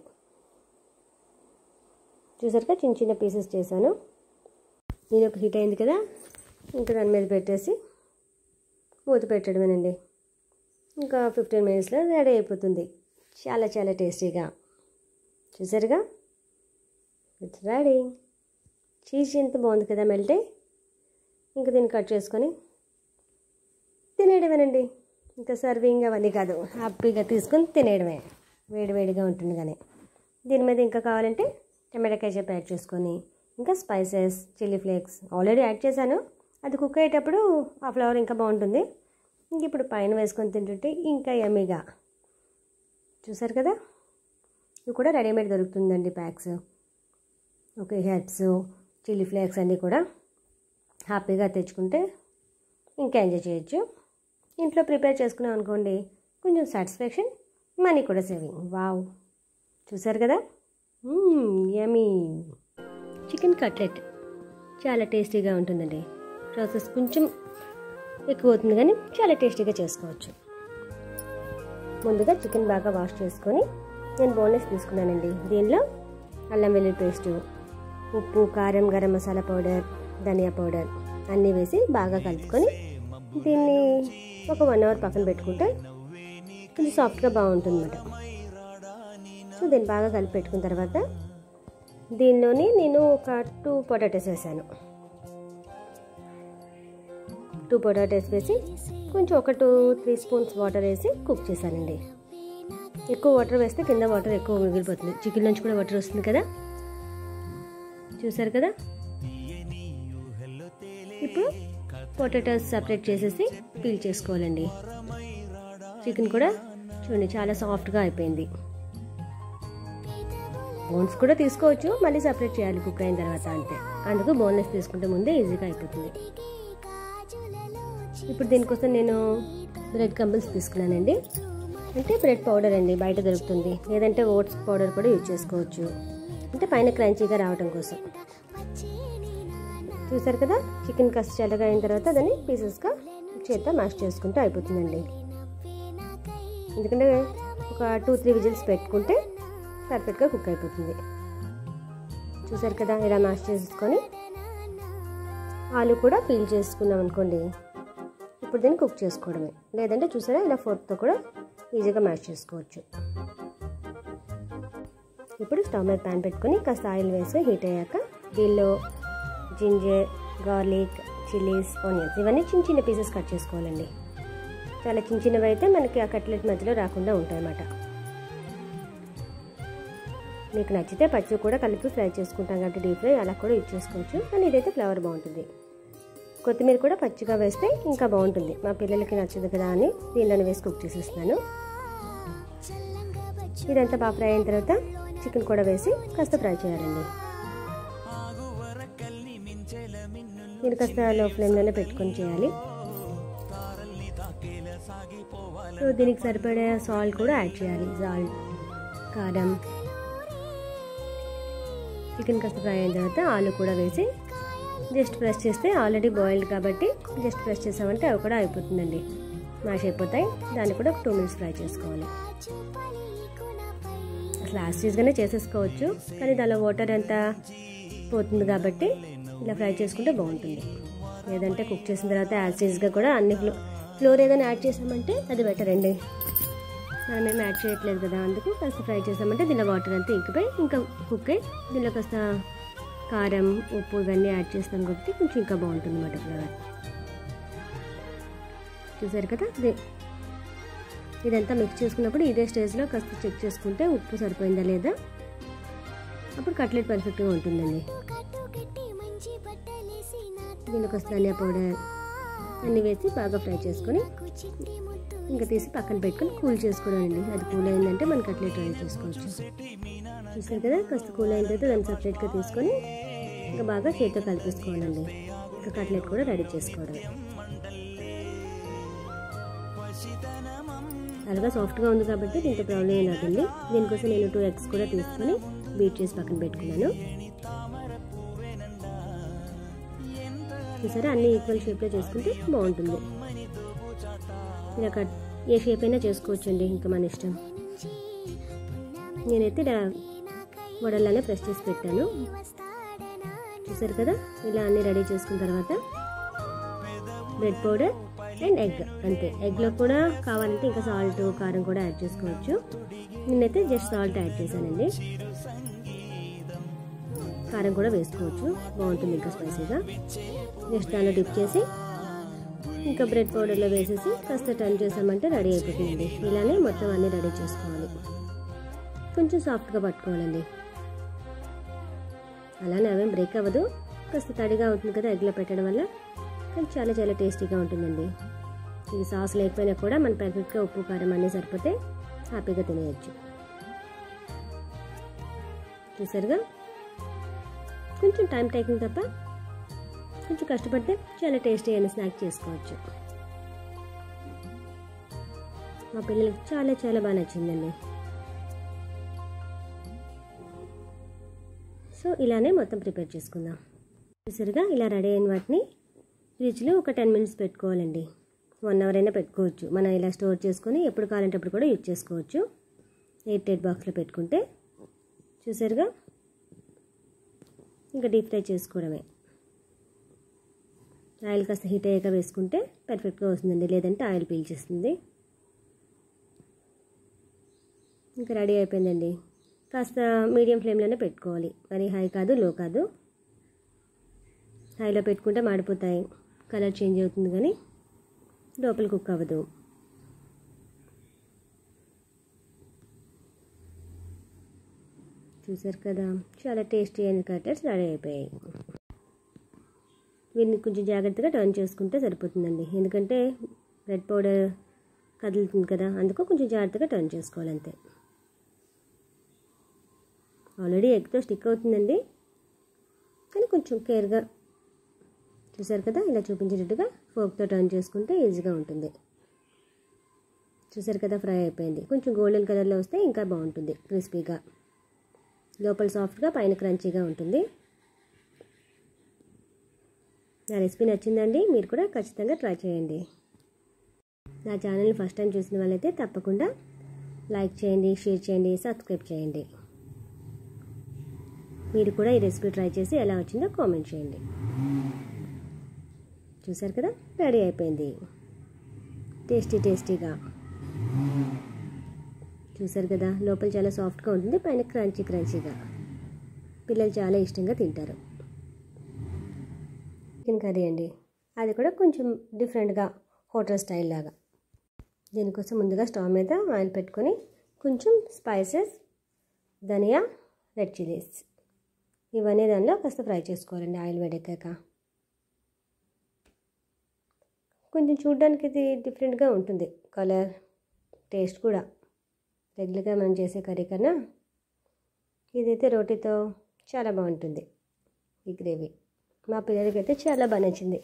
చూసారుగా చిన్న చిన్న పీసెస్ చేశాను నేను ఒక హీట్ అయింది కదా ఇంకా దాని మీద పెట్టేసి మూత పెట్టడమేనండి ఇంకా ఫిఫ్టీన్ మినిట్స్లో రెడీ అయిపోతుంది చాలా చాలా టేస్టీగా చూసారుగా ఇట్స్ రెడీ చీజ్ ఎంత బాగుంది కదా మెల్టే ఇంకా దీన్ని కట్ చేసుకొని తినేయడమేనండి ఇంకా సర్వింగ్ అవన్నీ కాదు హ్యాపీగా తీసుకొని తినేయడమే వేడివేడిగా ఉంటుంది కానీ దీని మీద ఇంకా కావాలంటే టమాటా కేచప్ యాడ్ చేసుకొని ఇంకా spices chilli flakes already add చేశాను అది కుక్ అయ్యేటప్పుడు ఆ ఫ్లేవర్ ఇంకా బాగుంటుంది ఇంక ఇప్పుడు పైన వేసుకొని తింటుంటే ఇంకా యమ్మీగా చూసారు కదా ఇవి కూడా రెడీమేడ్ దొరుకుతుందండి ప్యాక్స్ ఓకే హెడ్స్ చిల్లీ ఫ్లేక్స్ అన్నీ కూడా హ్యాపీగా తెచ్చుకుంటే ఇంకా ఎంజాయ్ చేయొచ్చు ఇంట్లో ప్రిపేర్ చేసుకున్నాం అనుకోండి కొంచెం సాటిస్ఫాక్షన్ మనీ కూడా సేవింగ్ వావ్ చూసారు కదా యమీ చికెన్ కట్లెట్ చాలా టేస్టీగా ఉంటుందండి ప్రాసెస్ కొంచెం ఎక్కువ అవుతుంది కానీ చాలా టేస్టీగా చేసుకోవచ్చు ముందుగా చికెన్ బాగా వాష్ చేసుకొని నేను బోన్లెస్ తీసుకున్నానండి దీనిలో అల్లం వెల్లుల్లి పేస్టు ఉప్పు కారం గరం మసాలా పౌడర్ ధనియా పౌడర్ అన్నీ వేసి బాగా కలుపుకొని దీన్ని ఒక వన్ అవర్ పక్కన పెట్టుకుంటే కొంచెం సాఫ్ట్గా బాగుంటుంది అన్నమాట సో దీన్ని బాగా కలిపి పెట్టుకున్న తర్వాత దీనిలోని నేను ఒక టూ పొటాటోస్ వేసాను టూ పొటాటోస్ వేసి కొంచెం ఒక టూ త్రీ స్పూన్స్ వాటర్ వేసి కుక్ చేశానండి ఎక్కువ వాటర్ వేస్తే కింద వాటర్ ఎక్కువ మిగిలిపోతుంది చికెన్ నుంచి కూడా వాటర్ వస్తుంది కదా చూసారు కదా ఇప్పుడు పొటాటోస్ సపరేట్ చేసేసి పీల్ చేసుకోవాలండి చికెన్ కూడా చూడండి చాలా సాఫ్ట్గా అయిపోయింది బోన్స్ కూడా తీసుకోవచ్చు మళ్ళీ సపరేట్ చేయాలి కుక్ అయిన తర్వాత అంతే అందుకు బోన్లెస్ తీసుకుంటే ముందే ఈజీగా అయిపోతుంది ఇప్పుడు దీనికోసం నేను బ్రెడ్ కంబుల్స్ తీసుకున్నానండి అంటే బ్రెడ్ పౌడర్ అండి బయట దొరుకుతుంది లేదంటే ఓట్స్ పౌడర్ కూడా యూజ్ చేసుకోవచ్చు అంటే పైన క్రంచీగా రావడం కోసం చూసారు కదా చికెన్ కాస్త చల్లగా అయిన తర్వాత దాన్ని పీసెస్గా చేత్తో మ్యాష్ చేసుకుంటే అయిపోతుందండి ఎందుకంటే ఒక టూ త్రీ విజిల్స్ పెట్టుకుంటే పర్ఫెక్ట్గా కుక్ అయిపోతుంది చూసారు కదా ఇలా మ్యాష్ చేసుకొని ఆలు కూడా పీల్ చేసుకున్నాం అనుకోండి ఇప్పుడు దీన్ని కుక్ చేసుకోవడమే లేదంటే చూసారా ఇలా ఫోర్క్తో కూడా ఈజీగా మ్యాష్ చేసుకోవచ్చు ఇప్పుడు స్టవ్ మీద ప్యాన్ పెట్టుకొని కాస్త ఆయిల్ వేసి హీట్ అయ్యాక దీనిలో జింజర్ గార్లిక్ చిల్లీస్ ఆనియన్స్ ఇవన్నీ చిన్న చిన్న పీసెస్ కట్ చేసుకోవాలండి చాలా చిన్న చిన్నవి అయితే మనకి ఆ కట్లెట్ మధ్యలో రాకుండా ఉంటాయన్నమాట మీకు నచ్చితే పచ్చి కూడా కలిపి ఫ్రై చేసుకుంటాం కాబట్టి డీప్ ఫ్రై అలా కూడా యూజ్ చేసుకోవచ్చు కానీ ఇదైతే ఫ్లేవర్ బాగుంటుంది కొత్తిమీర కూడా పచ్చిగా వేస్తే ఇంకా బాగుంటుంది మా పిల్లలకి నచ్చదు కదా అని దీనిలోనే వేసి కుక్ చేసేస్తున్నాను ఇదంతా బాగా ఫ్రై అయిన తర్వాత చికెన్ కూడా వేసి కాస్త ఫ్రై చేయాలండి దీన్ని కాస్త లో ఫ్లేమ్లోనే పెట్టుకొని చేయాలి సో దీనికి సరిపడే సాల్ట్ కూడా యాడ్ చేయాలి సాల్ట్ కారం చికెన్ కాస్త ఫ్రై అయిన తర్వాత ఆలు కూడా వేసి జస్ట్ ప్రెస్ చేస్తే ఆల్రెడీ బాయిల్డ్ కాబట్టి జస్ట్ ప్రెస్ చేసామంటే అవి కూడా అయిపోతుందండి మ్యాష్ అయిపోతాయి దాన్ని కూడా ఒక టూ మినిట్స్ ఫ్రై చేసుకోవాలి అసలు యాస్టీస్గానే చేసేసుకోవచ్చు కానీ దానిలో వాటర్ అంతా పోతుంది కాబట్టి ఇలా ఫ్రై చేసుకుంటే బాగుంటుంది లేదంటే కుక్ చేసిన తర్వాత యాస్టీస్గా కూడా అన్ని ఫ్లో ఫ్లోర్ ఏదైనా యాడ్ చేసామంటే అది బెటర్ అండి మనం ఏం యాడ్ చేయట్లేదు కదా అందుకు కాస్త ఫ్రై చేసామంటే దీనిలో వాటర్ అంతా ఇంకిపోయి ఇంకా కుక్ అయ్యి దీనిలో కాస్త కారం ఉప్పు ఇవన్నీ యాడ్ చేస్తాం కాబట్టి కొంచెం ఇంకా బాగుంటుంది అన్నమాట ఫ్లేవర్ చూసారు కదా ఇదే ఇదంతా మిక్స్ చేసుకున్నప్పుడు ఇదే స్టేజ్లో కాస్త చెక్ చేసుకుంటే ఉప్పు సరిపోయిందా లేదా అప్పుడు కట్లెట్ పర్ఫెక్ట్గా ఉంటుందండి దీనికి వస్తే ధనియా పౌడర్ అన్నీ వేసి బాగా ఫ్రై చేసుకొని ఇంకా తీసి పక్కన పెట్టుకొని కూల్ చేసుకోవడం అండి అది కూల్ అయిందంటే మనం కట్లెట్ రెడీ చేసుకోవచ్చు చూసారు కదా కాస్త కూల్ అయిన తర్వాత దాన్ని సపరేట్గా తీసుకొని ఇంకా బాగా చేతితో కలిపేసుకోవాలండి ఇంకా కట్లెట్ కూడా రెడీ చేసుకోవడం అలాగా సాఫ్ట్గా ఉంది కాబట్టి దీంతో ప్రాబ్లం ఏం అవుతుంది దీనికోసం నేను టూ ఎగ్స్ కూడా తీసుకొని బీట్ చేసి పక్కన పెట్టుకున్నాను చూసారా అన్ని ఈక్వల్ షేప్లో చేసుకుంటే బాగుంటుంది ఇలా కట్ ఏ షేప్ అయినా చేసుకోవచ్చండి ఇంకా మన ఇష్టం నేనైతే ఇలా వడల్లానే ప్రెస్ చేసి పెట్టాను చూసారు కదా ఇలా అన్ని రెడీ చేసుకున్న తర్వాత బ్రెడ్ పౌడర్ అండ్ ఎగ్ అంతే ఎగ్లో కూడా కావాలంటే ఇంకా సాల్ట్ కారం కూడా యాడ్ చేసుకోవచ్చు నేనైతే జస్ట్ సాల్ట్ యాడ్ చేశానండి కారం కూడా వేసుకోవచ్చు బాగుంటుంది ఇంకా స్పైసీగా జస్ట్ దానిలో డిప్ చేసి ఇంకా బ్రెడ్ పౌడర్లో వేసేసి కాస్త టర్న్ చేసామంటే రెడీ అయిపోతుందండి ఇలానే మొత్తం అన్నీ రెడీ చేసుకోవాలి కొంచెం సాఫ్ట్గా పట్టుకోవాలండి అలానే అవేం బ్రేక్ అవ్వదు కాస్త తడిగా అవుతుంది కదా ఎగ్లో పెట్టడం వల్ల కానీ చాలా చాలా టేస్టీగా ఉంటుందండి ఇది సాస్ లేకపోయినా కూడా మన పర్ఫెక్ట్గా ఉప్పు కారం అన్నీ సరిపోతే హ్యాపీగా తినేయచ్చు చూసారుగా కొంచెం టైం టేకింగ్ తప్ప కొంచెం కష్టపడితే చాలా టేస్టీ అయిన స్నాక్ చేసుకోవచ్చు మా పిల్లలకి చాలా చాలా బాగా నచ్చిందండి సో ఇలానే మొత్తం ప్రిపేర్ చేసుకుందాం చూసారుగా ఇలా రెడీ అయిన వాటిని ఫ్రిడ్జ్లో ఒక టెన్ మినిట్స్ పెట్టుకోవాలండి వన్ అవర్ అయినా పెట్టుకోవచ్చు మనం ఇలా స్టోర్ చేసుకొని ఎప్పుడు కావాలంటే అప్పుడు కూడా యూజ్ చేసుకోవచ్చు ఎయిట్ ఎయిట్ బాక్స్లో పెట్టుకుంటే చూసారుగా ఇంకా డీప్ ఫ్రై చేసుకోవడమే ఆయిల్ కాస్త హీట్ అయ్యాక వేసుకుంటే పర్ఫెక్ట్గా వస్తుందండి లేదంటే ఆయిల్ పీల్చేస్తుంది ఇంకా రెడీ అయిపోయిందండి కాస్త మీడియం ఫ్లేమ్లోనే పెట్టుకోవాలి మరి హై కాదు లో కాదు హైలో పెట్టుకుంటే మాడిపోతాయి కలర్ చేంజ్ అవుతుంది కానీ లోపల కుక్ అవ్వదు చూసారు కదా చాలా టేస్టీ అయిన కట్టర్స్ రెడీ అయిపోయాయి వీటిని కొంచెం జాగ్రత్తగా టర్న్ చేసుకుంటే సరిపోతుందండి ఎందుకంటే రెడ్ పౌడర్ కదులుతుంది కదా అందుకు కొంచెం జాగ్రత్తగా టర్న్ చేసుకోవాలి అంతే ఆల్రెడీ ఎగ్తో స్టిక్ అవుతుందండి కానీ కొంచెం కేర్గా చూసారు కదా ఇలా చూపించేటట్టుగా ఫోక్తో టర్న్ చేసుకుంటే ఈజీగా ఉంటుంది చూసారు కదా ఫ్రై అయిపోయింది కొంచెం గోల్డెన్ కలర్లో వస్తే ఇంకా బాగుంటుంది క్రిస్పీగా లోపల సాఫ్ట్గా పైన క్రంచీగా ఉంటుంది నా రెసిపీ నచ్చిందండి మీరు కూడా ఖచ్చితంగా ట్రై చేయండి నా ఛానల్ని ఫస్ట్ టైం చూసిన వాళ్ళైతే తప్పకుండా లైక్ చేయండి షేర్ చేయండి సబ్స్క్రైబ్ చేయండి మీరు కూడా ఈ రెసిపీ ట్రై చేసి ఎలా వచ్చిందో కామెంట్ చేయండి చూసారు కదా రెడీ అయిపోయింది టేస్టీ టేస్టీగా చూసారు కదా లోపల చాలా సాఫ్ట్గా ఉంటుంది పైన క్రంచీ క్రంచీగా పిల్లలు చాలా ఇష్టంగా తింటారు చికెన్ కర్రీ అండి అది కూడా కొంచెం డిఫరెంట్గా హోటల్ స్టైల్ లాగా దీనికోసం ముందుగా స్టవ్ మీద ఆయిల్ పెట్టుకొని కొంచెం స్పైసెస్ ధనియా రెడ్ చిల్లీస్ ఇవన్నీ దానిలో కాస్త ఫ్రై చేసుకోవాలండి ఆయిల్ వేడెక్కాక కొంచెం చూడడానికి ఇది డిఫరెంట్గా ఉంటుంది కలర్ టేస్ట్ కూడా రెగ్యులర్గా మనం చేసే కర్రీ కన్నా ఇదైతే రోటీతో చాలా బాగుంటుంది ఈ గ్రేవీ మా పిల్లలకి అయితే చాలా బాగా నచ్చింది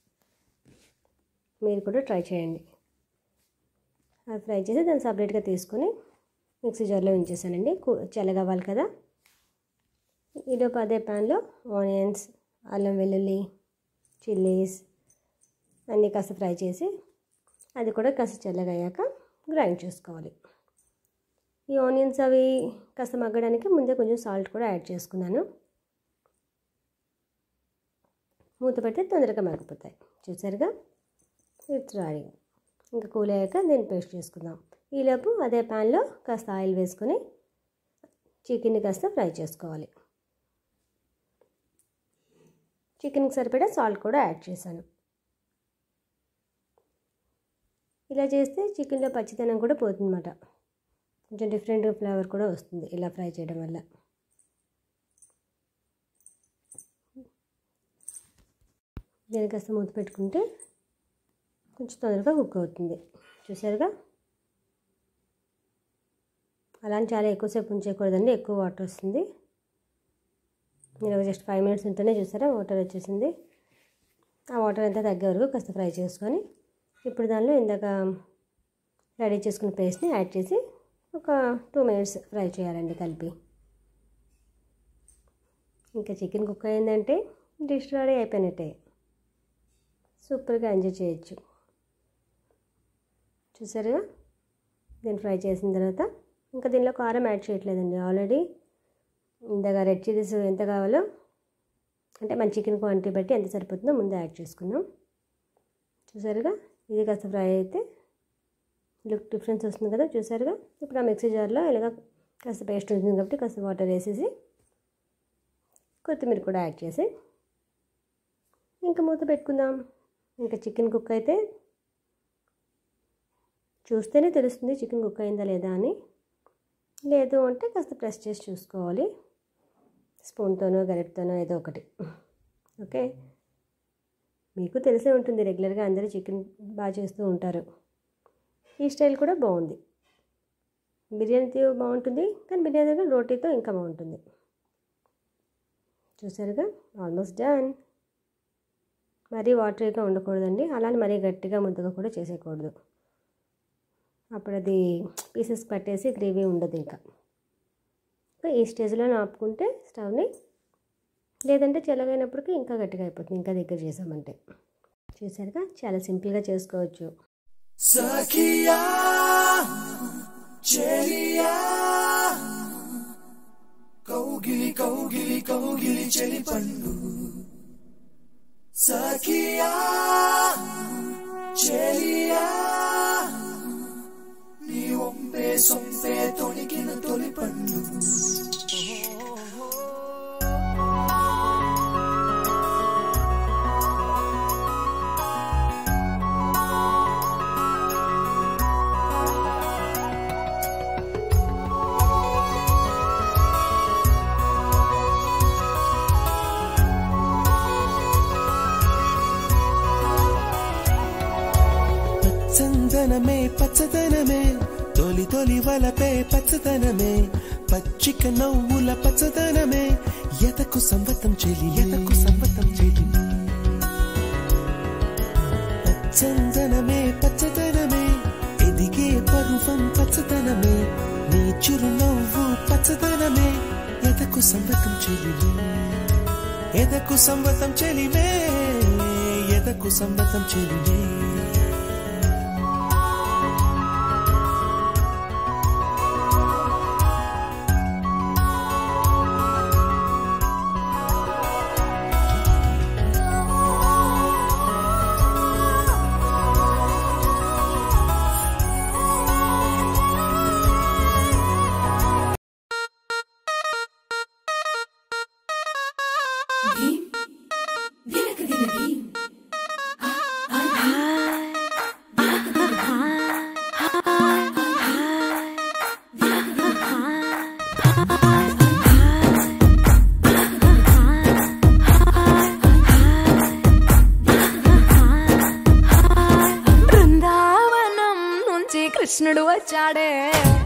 మీరు కూడా ట్రై చేయండి అది ఫ్రై చేసి దాన్ని సపరేట్గా తీసుకొని మిక్సీ జార్లో ఉంచేసానండి చల్లగవ్వాలి కదా ఈలోపు అదే ప్యాన్లో ఆనియన్స్ అల్లం వెల్లుల్లి చిల్లీస్ అన్నీ కాస్త ఫ్రై చేసి అది కూడా కాస్త చల్లగా అయ్యాక గ్రైండ్ చేసుకోవాలి ఈ ఆనియన్స్ అవి కాస్త మగ్గడానికి ముందే కొంచెం సాల్ట్ కూడా యాడ్ చేసుకున్నాను మూత పెడితే తొందరగా మగ్గిపోతాయి చూసారుగా ఇట్స్ రెడీ ఇంకా కూల్ అయ్యాక దీన్ని పేస్ట్ చేసుకుందాం ఈలోపు అదే ప్యాన్లో కాస్త ఆయిల్ వేసుకొని చికెన్ని కాస్త ఫ్రై చేసుకోవాలి చికెన్కి సరిపడా సాల్ట్ కూడా యాడ్ చేశాను ఇలా చేస్తే చికెన్లో పచ్చిదనం కూడా పోతుందన్నమాట కొంచెం డిఫరెంట్ ఫ్లేవర్ కూడా వస్తుంది ఇలా ఫ్రై చేయడం వల్ల దీని కాస్త మూత పెట్టుకుంటే కొంచెం తొందరగా కుక్ అవుతుంది చూసారుగా అలా చాలా ఎక్కువసేపు ఉంచేయకూడదండి ఎక్కువ వాటర్ వస్తుంది నేను జస్ట్ ఫైవ్ మినిట్స్ ఉంటేనే చూసారా వాటర్ వచ్చేసింది ఆ వాటర్ అంతా తగ్గే వరకు కాస్త ఫ్రై చేసుకొని ఇప్పుడు దానిలో ఇందాక రెడీ చేసుకున్న పేస్ట్ని యాడ్ చేసి ఒక టూ మినిట్స్ ఫ్రై చేయాలండి కలిపి ఇంకా చికెన్ కుక్ అయిందంటే డిష్ రెడీ అయిపోయినట్టే సూపర్గా ఎంజాయ్ చేయొచ్చు చూసారుగా దీన్ని ఫ్రై చేసిన తర్వాత ఇంకా దీనిలో కారం యాడ్ చేయట్లేదండి ఆల్రెడీ ఇంతగా రెడ్ చిల్లీస్ ఎంత కావాలో అంటే మన చికెన్ క్వాంటిటీ బట్టి ఎంత సరిపోతుందో ముందే యాడ్ చేసుకుందాం చూసారుగా ఇది కాస్త ఫ్రై అయితే లుక్ డిఫరెన్స్ వస్తుంది కదా చూసారుగా ఇప్పుడు ఆ మిక్సీ జార్లో ఇలాగ కాస్త పేస్ట్ ఉంటుంది కాబట్టి కాస్త వాటర్ వేసేసి కొత్తిమీర కూడా యాడ్ చేసి ఇంకా మూత పెట్టుకుందాం ఇంకా చికెన్ కుక్ అయితే చూస్తేనే తెలుస్తుంది చికెన్ కుక్ అయిందా లేదా అని లేదు అంటే కాస్త ప్రెస్ చేసి చూసుకోవాలి స్పూన్తోనో గరిటతోనో ఏదో ఒకటి ఓకే మీకు తెలిసే ఉంటుంది రెగ్యులర్గా అందరూ చికెన్ బాగా చేస్తూ ఉంటారు ఈ స్టైల్ కూడా బాగుంది బిర్యానీతో బాగుంటుంది కానీ బిర్యానీ దగ్గర రోటీతో ఇంకా బాగుంటుంది చూసారుగా ఆల్మోస్ట్ డన్ మరీ వాటరీగా ఉండకూడదండి అలానే మరీ గట్టిగా ముద్దగా కూడా చేసేయకూడదు అప్పుడు అది పీసెస్ పట్టేసి గ్రేవీ ఉండదు ఇంకా ఈ స్టేజ్లో ఆపుకుంటే స్టవ్ని లేదంటే చల్లగైనప్పటికీ ఇంకా గట్టిగా అయిపోతుంది ఇంకా దగ్గర చేసామంటే చూసారుగా చాలా సింపుల్గా చేసుకోవచ్చు సఖియా చెలియా కౌగిలి కౌగిలి కౌగిలి చెలి పండు సఖియా చెలియా నీ ఒంపే సొంప తీపే తొణికిన తొలి పండు పచ్చందనమే పచ్చదనమే తొలి తొలి వలపే పచ్చదనమే పచ్చిక నవ్వుల పచ్చదనమే ఎతకు సంవతం చెలి ఎతకు సంవతం చెలి పచ్చందనమే పచ్చదనమే ఎదిగే పరువం పచ్చదనమే నీ చిరునవ్వు పచ్చదనమే ఎదకు సంవతం చెలిమే ఎదకు సంవతం చెలిమే ఎదకు సంవతం చెలిమే బృందావనం నుంచి కృష్ణుడు వచ్చాడే